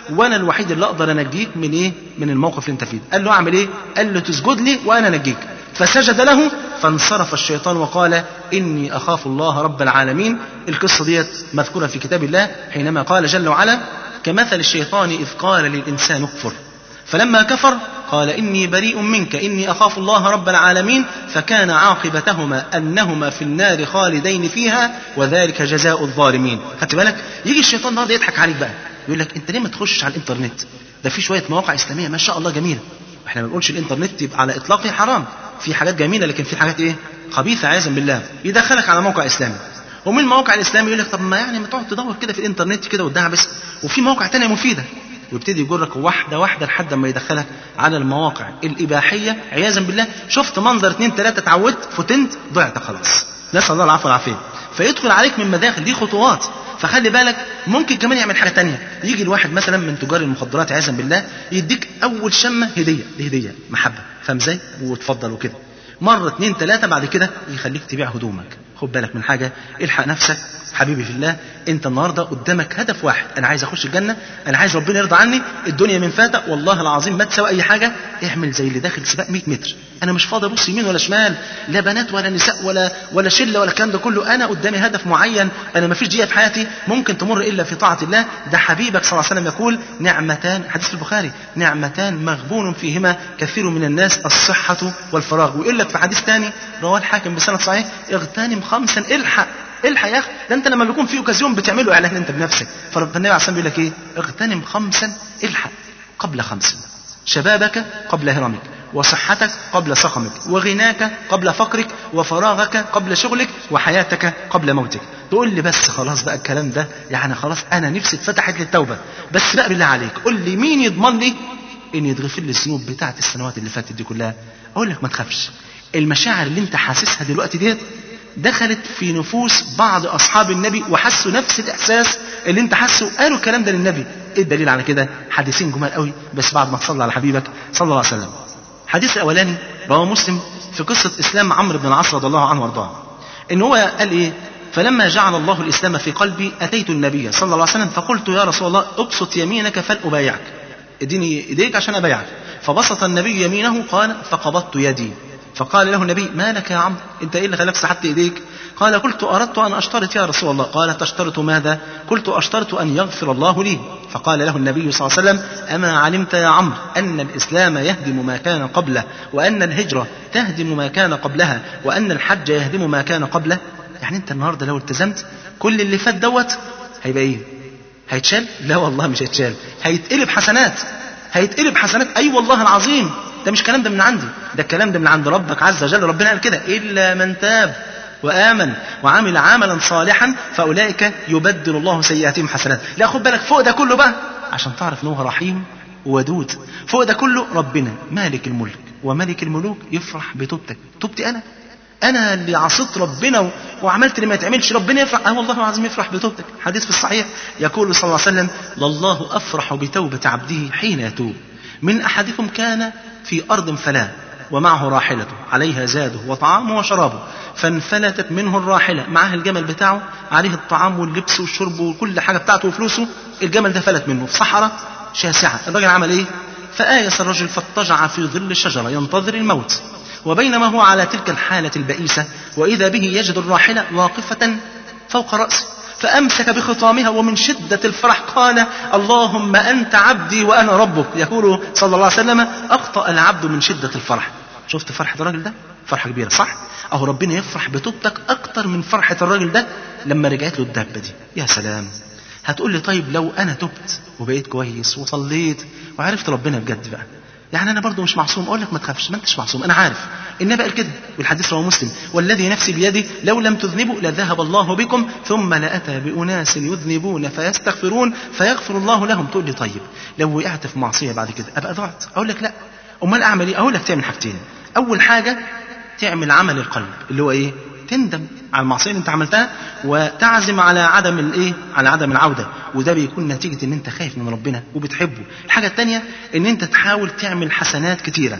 وانا الوحيد اللي اقدر انجيك من ايه من الموقف اللي انت فيه قال له اعمل ايه قال له تسجد لي وانا انجيك فسجد له فانصرف الشيطان وقال اني اخاف الله رب العالمين القصه ديت مذكوره في كتاب الله حينما قال جل وعلا كمثل الشيطان اذ قال للانسان اكفر فلما كفر قال إني بريء منك إني أخاف الله رب العالمين فكان عاقبتهما أنهما في النار خالدين فيها وذلك جزاء الظالمين خدت بالك يجي الشيطان النهارده يضحك عليك بقى يقول لك أنت ليه ما تخشش على الإنترنت ده في شوية مواقع إسلامية ما شاء الله جميلة احنا ما بنقولش الإنترنت يبقى على إطلاقه حرام في حاجات جميلة لكن في حاجات إيه خبيثة عياذا بالله يدخلك على موقع إسلامي ومن المواقع الإسلامي يقول لك طب ما يعني ما تقعد تدور كده في الإنترنت كده وتدعبس وفي مواقع تانية مفيدة ويبتدي يجرك واحدة واحدة لحد ما يدخلك على المواقع الإباحية عياذا بالله شفت منظر اتنين تلاتة اتعودت فتنت ضعت خلاص نسأل الله العفو والعافية فيدخل عليك من مداخل دي خطوات فخلي بالك ممكن كمان يعمل حاجة تانية يجي الواحد مثلا من تجار المخدرات عياذا بالله يديك أول شمة هدية دي هدية محبة فاهم ازاي وتفضل وكده مرة اتنين تلاتة بعد كده يخليك تبيع هدومك خد بالك من حاجة الحق نفسك حبيبي في الله انت النهاردة قدامك هدف واحد انا عايز اخش الجنة انا عايز ربنا يرضى عني الدنيا من فاتة والله العظيم ما تساوي اي حاجة اعمل زي اللي داخل سباق 100 متر انا مش فاضي ابص يمين ولا شمال لا بنات ولا نساء ولا ولا شله ولا الكلام ده كله انا قدامي هدف معين انا ما فيش دقيقه في حياتي ممكن تمر الا في طاعه الله ده حبيبك صلى الله عليه وسلم يقول نعمتان حديث في البخاري نعمتان مغبون فيهما كثير من الناس الصحه والفراغ ويقول لك في حديث ثاني رواه الحاكم بسند صحيح اغتنم خمسا الحق الحق يا اخي ده انت لما بيكون في اوكازيون بتعمله اعلان انت بنفسك فالنبي عليه الصلاه بيقول لك ايه اغتنم خمسا الحق قبل خمس شبابك قبل هرمك وصحتك قبل سقمك وغناك قبل فقرك وفراغك قبل شغلك وحياتك قبل موتك تقول لي بس خلاص بقى الكلام ده يعني خلاص انا نفسي اتفتحت للتوبه بس بقى بالله عليك قول لي مين يضمن لي ان يتغفر لي الذنوب بتاعت السنوات اللي فاتت دي كلها اقول لك ما تخافش المشاعر اللي انت حاسسها دلوقتي ديت دخلت في نفوس بعض اصحاب النبي وحسوا نفس الاحساس اللي انت حاسه قالوا الكلام ده للنبي ايه الدليل على كده حديثين جمال قوي بس بعد ما تصلى على حبيبك صلى الله عليه وسلم الحديث الاولاني رواه مسلم في قصه اسلام عمرو بن العاص رضي الله عنه وارضاه ان هو قال ايه فلما جعل الله الاسلام في قلبي اتيت النبي صلى الله عليه وسلم فقلت يا رسول الله ابسط يمينك فلابايعك اديني ايديك عشان ابايعك فبسط النبي يمينه قال فقبضت يدي فقال له النبي ما لك يا عمرو انت ايه اللي خلاك سحبت ايديك قال قلت اردت ان اشترط يا رسول الله قال تشترط ماذا قلت اشترط ان يغفر الله لي فقال له النبي صلى الله عليه وسلم اما علمت يا عمرو ان الاسلام يهدم ما كان قبله وان الهجره تهدم ما كان قبلها وان الحج يهدم ما كان قبله يعني انت النهارده لو التزمت كل اللي فات دوت هيبقى ايه هيتشال لا والله مش هيتشال هيتقلب حسنات هيتقلب حسنات اي أيوة والله العظيم ده مش كلام ده من عندي ده الكلام ده من عند ربك عز وجل ربنا قال كده إلا من تاب وآمن وعمل عملا صالحا فأولئك يبدل الله سيئاتهم حسنات لا خد بالك فوق ده كله بقى عشان تعرف ان هو رحيم ودود فوق ده كله ربنا مالك الملك وملك الملوك يفرح بتوبتك توبتي أنا انا اللي عصيت ربنا و... وعملت اللي ما يتعملش ربنا يفرح اه والله العظيم يفرح بتوبتك حديث في الصحيح يقول صلى الله عليه وسلم لله افرح بتوبه عبده حين يتوب من احدكم كان في ارض فلا ومعه راحلته عليها زاده وطعامه وشرابه فانفلتت منه الراحلة معاه الجمل بتاعه عليه الطعام واللبس والشرب وكل حاجة بتاعته وفلوسه الجمل ده فلت منه في صحراء شاسعة الراجل عمل ايه فآيس الرجل فاضطجع في ظل الشجرة ينتظر الموت وبينما هو على تلك الحالة البئيسة وإذا به يجد الراحلة واقفة فوق رأسه فأمسك بخطامها ومن شدة الفرح قال اللهم أنت عبدي وأنا ربك يقول صلى الله عليه وسلم أخطأ العبد من شدة الفرح شفت فرحة الراجل ده فرحة كبيرة صح أهو ربنا يفرح بتوبتك أكتر من فرحة الراجل ده لما رجعت له الدابة دي يا سلام هتقول لي طيب لو أنا تبت وبقيت كويس وصليت وعرفت ربنا بجد بقى يعني انا برضو مش معصوم اقول لك ما تخافش ما انتش معصوم انا عارف النبي قال كده والحديث رواه مسلم والذي نفسي بيده لو لم تذنبوا لذهب الله بكم ثم لاتى باناس يذنبون فيستغفرون فيغفر الله لهم تقول لي طيب لو وقعت في معصيه بعد كده ابقى ضعت اقول لك لا امال اعمل ايه اقول لك تعمل حاجتين اول حاجه تعمل عمل القلب اللي هو ايه تندم على المعصيه اللي انت عملتها وتعزم على عدم الايه على عدم العوده وده بيكون نتيجه ان انت خايف من ربنا وبتحبه الحاجه الثانيه ان انت تحاول تعمل حسنات كتيره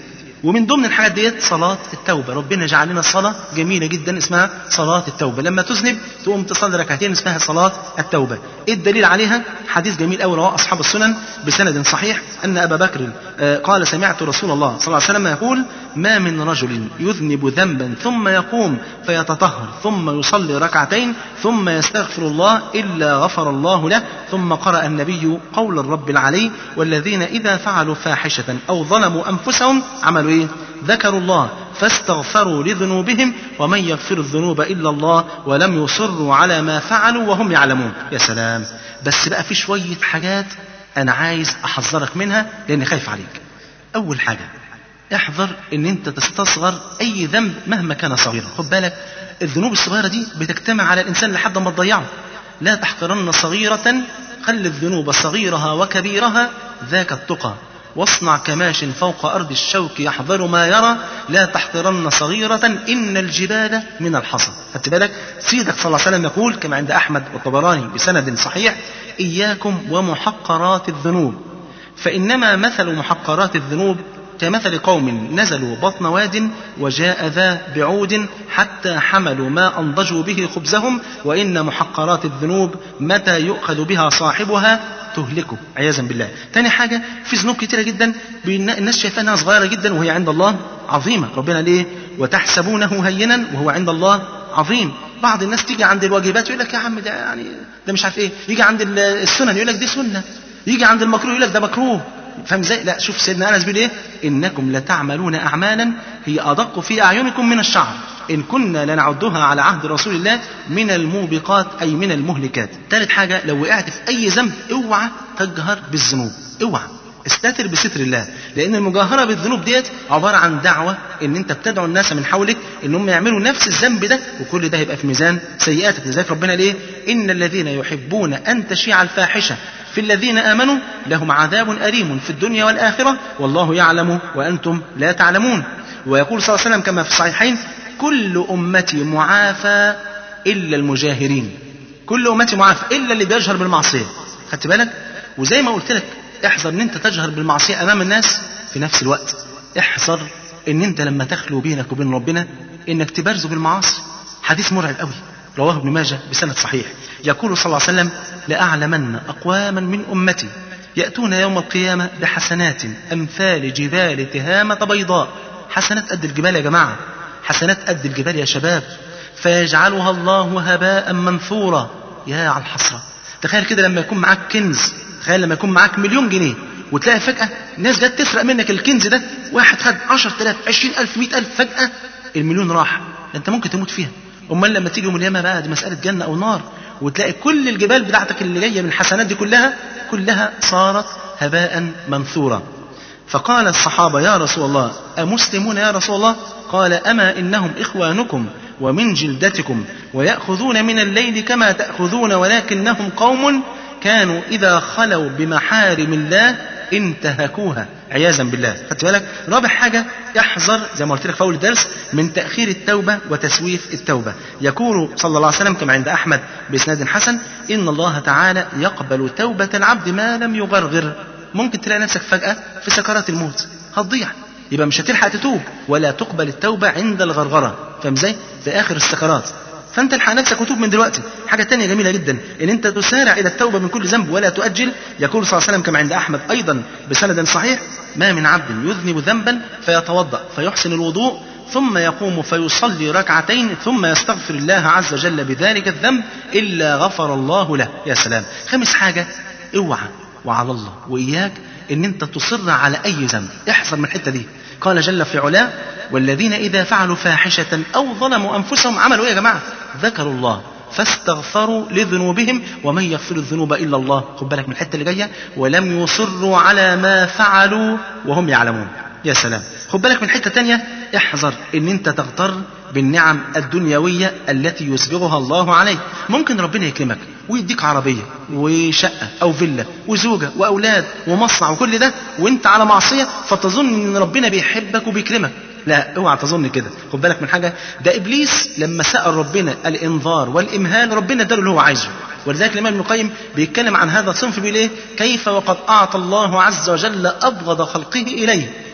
ومن ضمن الحاجات ديت صلاة التوبة ربنا جعل لنا صلاة جميلة جدا اسمها صلاة التوبة لما تذنب تقوم تصلي ركعتين اسمها صلاة التوبة ايه الدليل عليها حديث جميل قوي رواه أصحاب السنن بسند صحيح أن أبا بكر آه، قال سمعت رسول الله صلى الله عليه وسلم يقول ما من رجل يذنب ذنبا ثم يقوم فيتطهر ثم يصلي ركعتين ثم يستغفر الله إلا غفر الله له ثم قرأ النبي قول الرب العلي والذين إذا فعلوا فاحشة أو ظلموا أنفسهم عملوا إيه ذكروا الله فاستغفروا لذنوبهم ومن يغفر الذنوب إلا الله ولم يصروا على ما فعلوا وهم يعلمون يا سلام بس بقى في شوية حاجات أنا عايز أحذرك منها لأني خايف عليك أول حاجة احذر ان انت تستصغر اي ذنب مهما كان صغيرا خد بالك الذنوب الصغيره دي بتجتمع على الانسان لحد ما تضيعه لا تحقرن صغيره خل الذنوب صغيرها وكبيرها ذاك التقى واصنع كماش فوق أرض الشوك يحذر ما يرى لا تحقرن صغيرة إن الجبال من الحصى خدت بالك سيدك صلى الله عليه وسلم يقول كما عند أحمد والطبراني بسند صحيح إياكم ومحقرات الذنوب فإنما مثل محقرات الذنوب كمثل قوم نزلوا بطن واد وجاء ذا بعود حتى حملوا ما أنضجوا به خبزهم وإن محقرات الذنوب متى يؤخذ بها صاحبها تهلكه عياذا بالله تاني حاجة في ذنوب كتيرة جدا الناس شايفاها انها صغيرة جدا وهي عند الله عظيمة ربنا ليه وتحسبونه هينا وهو عند الله عظيم بعض الناس تيجي عند الواجبات يقول لك يا عم ده يعني ده مش عارف ايه يجي عند السنن يقول لك دي سنة يجي عند المكروه يقول لك ده مكروه فاهم ازاي؟ لا شوف سيدنا انس بيقول ايه؟ انكم لتعملون اعمالا هي ادق في اعينكم من الشعر ان كنا لنعدها على عهد رسول الله من الموبقات اي من المهلكات. ثالث حاجه لو وقعت في اي ذنب اوعى تجهر بالذنوب، اوعى. استتر بستر الله لان المجاهره بالذنوب ديت عباره عن دعوه ان انت بتدعو الناس من حولك ان هم يعملوا نفس الذنب ده وكل ده هيبقى في ميزان سيئاتك لذلك ربنا ليه ان الذين يحبون ان تشيع الفاحشه في الذين امنوا لهم عذاب اليم في الدنيا والاخره والله يعلم وانتم لا تعلمون ويقول صلى الله عليه وسلم كما في الصحيحين كل امتي معافى الا المجاهرين كل امتي معافى الا اللي بيجهر بالمعصيه خدت بالك وزي ما قلت لك احذر ان انت تجهر بالمعصيه امام الناس في نفس الوقت احذر ان انت لما تخلو بينك وبين ربنا انك تبارزه بالمعاصي حديث مرعب قوي رواه ابن ماجه بسند صحيح يقول صلى الله عليه وسلم لأعلمن أقواما من أمتي يأتون يوم القيامة بحسنات أمثال جبال تهامة بيضاء حسنات قد الجبال يا جماعة حسنات قد الجبال يا شباب فيجعلها الله هباء منثورا يا على الحسرة تخيل كده لما يكون معاك كنز تخيل لما يكون معاك مليون جنيه وتلاقي فجأة ناس جت تسرق منك الكنز ده واحد خد 10000 20000 100000 فجأة المليون راح ده انت ممكن تموت فيها امال لما تيجي يوم القيامه بقى دي مساله جنه او نار وتلاقي كل الجبال بتاعتك اللي جايه من الحسنات دي كلها كلها صارت هباء منثورا فقال الصحابه يا رسول الله امسلمون يا رسول الله قال اما انهم اخوانكم ومن جلدتكم وياخذون من الليل كما تاخذون ولكنهم قوم كانوا اذا خلوا بمحارم الله انتهكوها عياذا بالله خدت بالك رابع حاجه احذر زي ما قلت لك في اول الدرس من تاخير التوبه وتسويف التوبه يقول صلى الله عليه وسلم كما عند احمد باسناد حسن ان الله تعالى يقبل توبه العبد ما لم يغرغر ممكن تلاقي نفسك فجاه في سكرات الموت هتضيع يبقى مش هتلحق تتوب ولا تقبل التوبه عند الغرغره فاهم ازاي في اخر السكرات فانت الحق نفسك وتوب من دلوقتي حاجه تانية جميله جدا ان انت تسارع الى التوبه من كل ذنب ولا تؤجل يقول صلى الله عليه وسلم كما عند احمد ايضا بسند صحيح ما من عبد يذنب ذنبا فيتوضا فيحسن الوضوء ثم يقوم فيصلي ركعتين ثم يستغفر الله عز وجل بذلك الذنب الا غفر الله له يا سلام خامس حاجه اوعى وعلى الله واياك ان انت تصر على اي ذنب احذر من الحته دي قال جل في علاه والذين إذا فعلوا فاحشة أو ظلموا أنفسهم عملوا إيه يا جماعة ذكروا الله فاستغفروا لذنوبهم ومن يغفر الذنوب إلا الله خد بالك من الحتة اللي جاية ولم يصروا على ما فعلوا وهم يعلمون يا سلام خد بالك من حتة تانية احذر ان انت تغتر بالنعم الدنيوية التي يسبغها الله عليك ممكن ربنا يكرمك ويديك عربية وشقة أو فيلا وزوجة وأولاد ومصنع وكل ده وانت على معصية فتظن ان ربنا بيحبك وبيكرمك لا اوعى تظن كده خد بالك من حاجه ده ابليس لما سال ربنا الانذار والامهال ربنا اداله اللي هو عايزه ولذلك الامام ابن القيم بيتكلم عن هذا الصنف بيقول ايه كيف وقد اعطى الله عز وجل ابغض خلقه اليه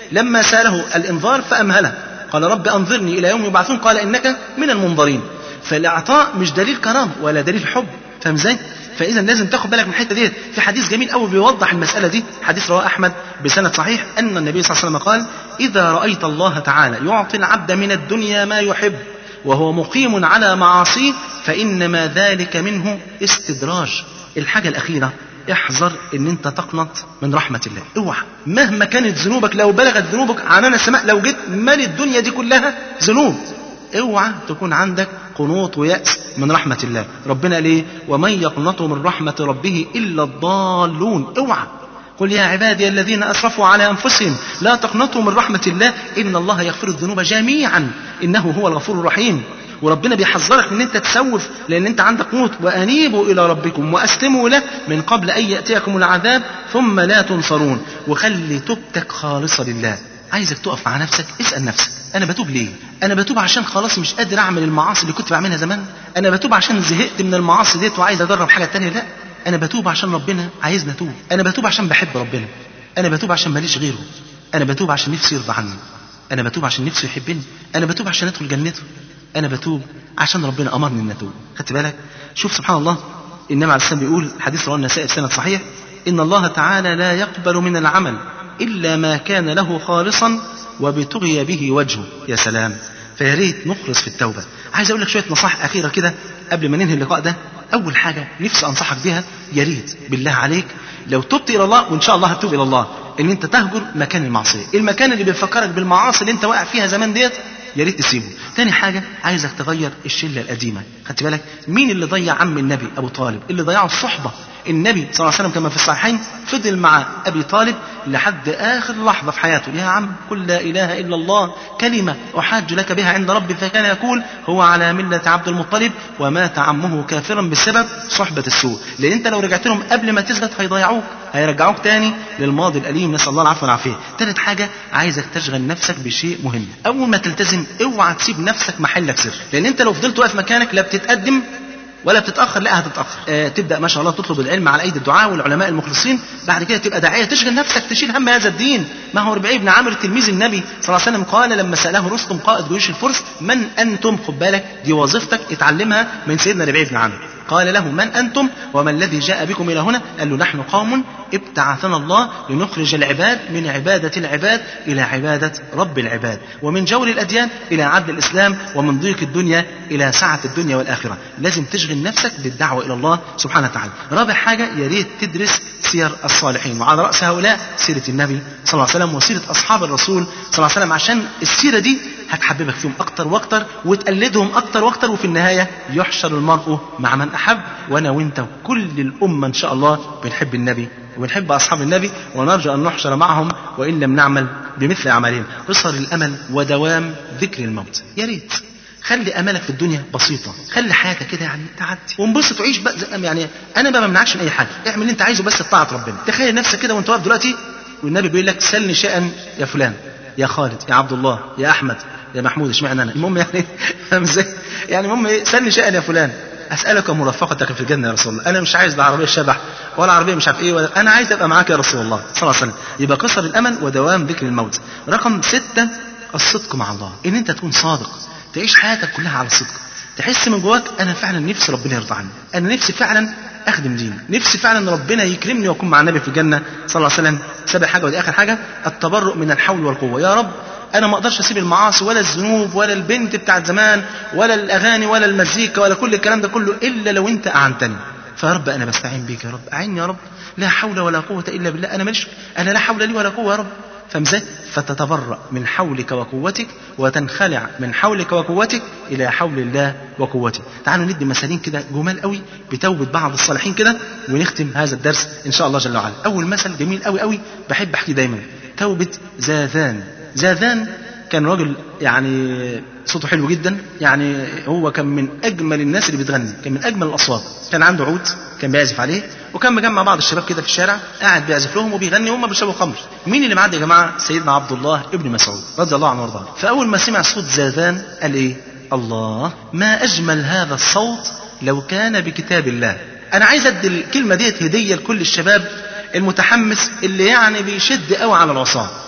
لما ساله الانذار فامهله قال رب انظرني الى يوم يبعثون قال انك من المنظرين فالاعطاء مش دليل كرامه ولا دليل حب فاهم ازاي فاذا لازم تاخد بالك من الحته ديت في حديث جميل قوي بيوضح المساله دي حديث رواه احمد بسند صحيح ان النبي صلى الله عليه وسلم قال اذا رايت الله تعالى يعطي العبد من الدنيا ما يحب وهو مقيم على معاصيه فانما ذلك منه استدراج الحاجه الاخيره احذر ان انت تقنط من رحمه الله اوعى مهما كانت ذنوبك لو بلغت ذنوبك عنان السماء لو جيت مال الدنيا دي كلها ذنوب اوعى تكون عندك قنوط ويأس من رحمة الله ربنا ليه ومن يقنط من رحمة ربه إلا الضالون اوعى قل يا عبادي الذين أسرفوا على أنفسهم لا تقنطوا من رحمة الله إن الله يغفر الذنوب جميعا إنه هو الغفور الرحيم وربنا بيحذرك ان انت تسوف لان انت عندك قنوط وانيبوا الى ربكم واسلموا له من قبل ان ياتيكم العذاب ثم لا تنصرون وخلي توبتك خالصه لله عايزك تقف مع نفسك اسال نفسك انا بتوب ليه انا بتوب عشان خلاص مش قادر اعمل المعاصي اللي كنت بعملها زمان انا بتوب عشان زهقت من المعاصي ديت وعايز اجرب حاجه تانية لا انا بتوب عشان ربنا عايزني اتوب انا بتوب عشان بحب ربنا انا بتوب عشان ماليش غيره انا بتوب عشان نفسي يرضى عني انا بتوب عشان نفسه يحبني انا بتوب عشان ادخل جنته انا بتوب عشان ربنا امرني ان اتوب خدت بالك شوف سبحان الله النبي عليه السلام بيقول حديث رواه النسائي في سند صحيح ان الله تعالى لا يقبل من العمل الا ما كان له خالصا وبتغي به وجهه يا سلام فيا ريت نخلص في التوبه عايز اقول لك شويه نصائح اخيره كده قبل ما ننهي اللقاء ده اول حاجه نفسي انصحك بيها يا ريت بالله عليك لو تبت الى الله وان شاء الله هتتوب الى الله ان انت تهجر مكان المعصيه المكان اللي بيفكرك بالمعاصي اللي انت واقع فيها زمان ديت يا ريت تسيبه تاني حاجة عايزك تغير الشلة القديمة خدت بالك مين اللي ضيع عم النبي أبو طالب اللي ضيعه الصحبة النبي صلى الله عليه وسلم كما في الصحيحين فضل مع أبي طالب لحد آخر لحظة في حياته يا عم قل لا إله إلا الله كلمة أحاج لك بها عند ربي فكان يقول هو على ملة عبد المطلب ومات عمه كافرا بسبب صحبة السوء لأن أنت لو رجعت لهم قبل ما تثبت هيضيعوك هيرجعوك تاني للماضي الأليم نسأل الله العفو والعافية تالت حاجة عايزك تشغل نفسك بشيء مهم أول ما تلتزم اوعى تسيب نفسك محلك سر لأن أنت لو فضلت واقف مكانك لا بتتقدم ولا بتتاخر لا هتتاخر آه تبدا ما شاء الله تطلب العلم على ايدي الدعاء والعلماء المخلصين بعد كده تبقى داعيه تشغل نفسك تشيل هم هذا الدين ما هو ربيعي بن عامر تلميذ النبي صلى الله عليه وسلم قال لما ساله رستم قائد جيوش الفرس من انتم خد بالك دي وظيفتك اتعلمها من سيدنا ربيعي بن عامر قال له من انتم وما الذي جاء بكم الى هنا قال له نحن قوم ابتعثنا الله لنخرج العباد من عباده العباد الى عباده رب العباد ومن جور الاديان الى عدل الاسلام ومن ضيق الدنيا الى سعه الدنيا والاخره لازم تشغل نفسك بالدعوه الى الله سبحانه وتعالى رابع حاجه يا ريت تدرس سير الصالحين وعلى راس هؤلاء سيره النبي صلى الله عليه وسلم وسيره اصحاب الرسول صلى الله عليه وسلم عشان السيره دي هتحببك فيهم اكتر واكتر وتقلدهم اكتر واكتر وفي النهايه يحشر المرء مع من احب وانا وانت وكل الامه ان شاء الله بنحب النبي وبنحب اصحاب النبي ونرجو ان نحشر معهم وان لم نعمل بمثل اعمالهم قصر الامل ودوام ذكر الموت يا ريت خلي امالك في الدنيا بسيطه خلي حياتك كده يعني تعدي وانبسط وعيش بقى يعني انا ما بمنعكش من اي حاجه اعمل اللي انت عايزه بس بطاعه ربنا تخيل نفسك كده وانت واقف دلوقتي والنبي بيقول لك سلني شيئا يا فلان يا خالد يا عبد الله يا احمد يا محمود اشمعنى انا المهم يعني فاهم ازاي يعني المهم ايه سلني شيئا يا فلان اسالك مرافقتك في الجنه يا رسول الله انا مش عايز لا عربيه شبح ولا عربيه مش عارف ايه ولا انا عايز ابقى معاك يا رسول الله صلى الله عليه وسلم يبقى قصر الامل ودوام ذكر الموت رقم ستة الصدق مع الله ان انت تكون صادق تعيش حياتك كلها على الصدق تحس من جواك انا فعلا نفسي ربنا يرضى عني انا نفسي فعلا اخدم ديني نفسي فعلا ربنا يكرمني واكون مع النبي في الجنه صلى الله عليه وسلم سابع حاجه ودي اخر حاجه التبرؤ من الحول والقوه يا رب انا ما اقدرش اسيب المعاصي ولا الذنوب ولا البنت بتاعت زمان ولا الاغاني ولا المزيكا ولا كل الكلام ده كله الا لو انت اعنتني فيا رب انا بستعين بيك يا رب اعني يا رب لا حول ولا قوه الا بالله انا ماليش انا لا حول لي ولا قوه يا رب فاهم ازاي؟ فتتبرأ من حولك وقوتك وتنخلع من حولك وقوتك إلى حول الله وقوته. تعالوا ندي مثالين كده جمال قوي بتوبة بعض الصالحين كده ونختم هذا الدرس إن شاء الله جل وعلا. أول مثل جميل قوي قوي بحب أحكي دايما توبة زاذان. زاذان كان راجل يعني صوته حلو جدا يعني هو كان من اجمل الناس اللي بتغني كان من اجمل الاصوات كان عنده عود كان بيعزف عليه وكان مجمع بعض الشباب كده في الشارع قاعد بيعزف لهم وبيغني وهم بيشربوا خمر مين اللي معدي يا جماعه سيدنا عبد الله ابن مسعود رضي الله عنه وارضاه فاول ما سمع صوت زاذان قال ايه الله ما اجمل هذا الصوت لو كان بكتاب الله انا عايز ادي الكلمه ديت هديه لكل الشباب المتحمس اللي يعني بيشد قوي على العصاه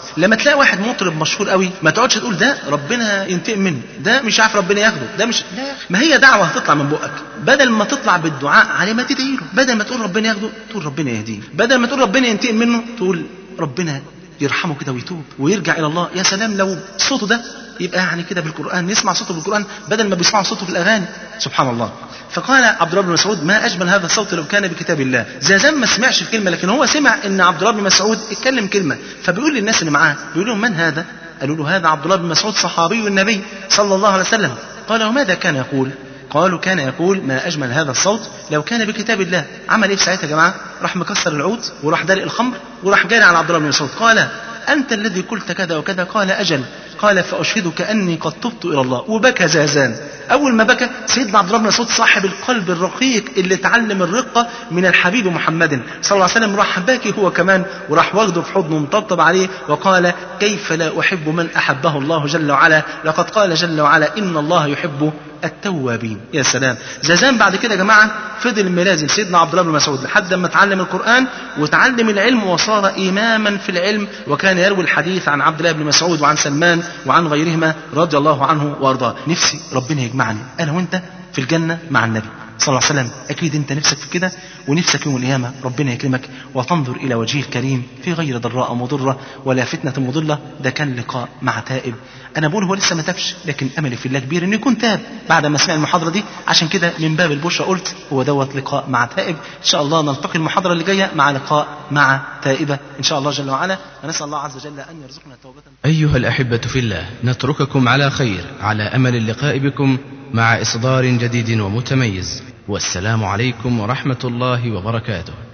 لما تلاقي واحد مطرب مشهور قوي ما تقعدش تقول ده ربنا ينتقم منه ده مش عارف ربنا ياخده ده مش لا يا أخي. ما هي دعوه هتطلع من بقك بدل ما تطلع بالدعاء عليه ما تدعي له بدل ما تقول ربنا ياخده تقول ربنا يهديه بدل ما تقول ربنا ينتقم منه تقول ربنا يرحمه كده ويتوب ويرجع الى الله يا سلام لو صوته ده يبقى يعني كده بالقران نسمع صوته بالقران بدل ما بيسمعوا صوته في الاغاني سبحان الله فقال عبد الله بن مسعود ما اجمل هذا الصوت لو كان بكتاب الله زازان ما سمعش الكلمه لكن هو سمع ان عبد الله بن مسعود اتكلم كلمه فبيقول للناس اللي معاه بيقول لهم من هذا قالوا له هذا عبد الله بن مسعود صحابي النبي صلى الله عليه وسلم قال وماذا كان يقول قالوا كان يقول ما أجمل هذا الصوت لو كان بكتاب الله عمل إيه في ساعتها يا جماعة راح مكسر العود وراح دلق الخمر وراح جاري على عبد الله بن مسعود قال أنت الذي قلت كذا وكذا قال أجل قال فأشهدك أني قد تبت إلى الله وبكى زازان أول ما بكى سيدنا عبد الله بن مسعود صاحب القلب الرقيق اللي تعلم الرقة من الحبيب محمد صلى الله عليه وسلم راح باكي هو كمان وراح واخده في حضنه مطبطب عليه وقال كيف لا أحب من أحبه الله جل وعلا لقد قال جل وعلا إن الله يحب التوابين يا سلام زازان بعد كده يا جماعة فضل ملازم سيدنا عبد الله بن مسعود لحد ما اتعلم القرآن وتعلم العلم وصار إماما في العلم وكان يروي الحديث عن عبد الله بن مسعود وعن سلمان وعن غيرهما رضي الله عنه وارضاه نفسي ربنا يجمعني انا وانت في الجنه مع النبي صلى الله عليه وسلم اكيد انت نفسك في كده ونفسك يوم القيامه ربنا يكرمك وتنظر الى وجهه الكريم في غير ضراء مضره ولا فتنه مضله ده كان لقاء مع تائب انا بقول هو لسه ما تابش لكن املي في الله كبير انه يكون تاب بعد ما سمع المحاضره دي عشان كده من باب البشرى قلت هو دوت لقاء مع تائب ان شاء الله نلتقي المحاضره اللي جايه مع لقاء مع تائبه ان شاء الله جل وعلا ونسال الله عز وجل ان يرزقنا توبه أيها الأحبة في الله نترككم على خير على أمل اللقاء بكم مع إصدار جديد ومتميز والسلام عليكم ورحمة الله وبركاته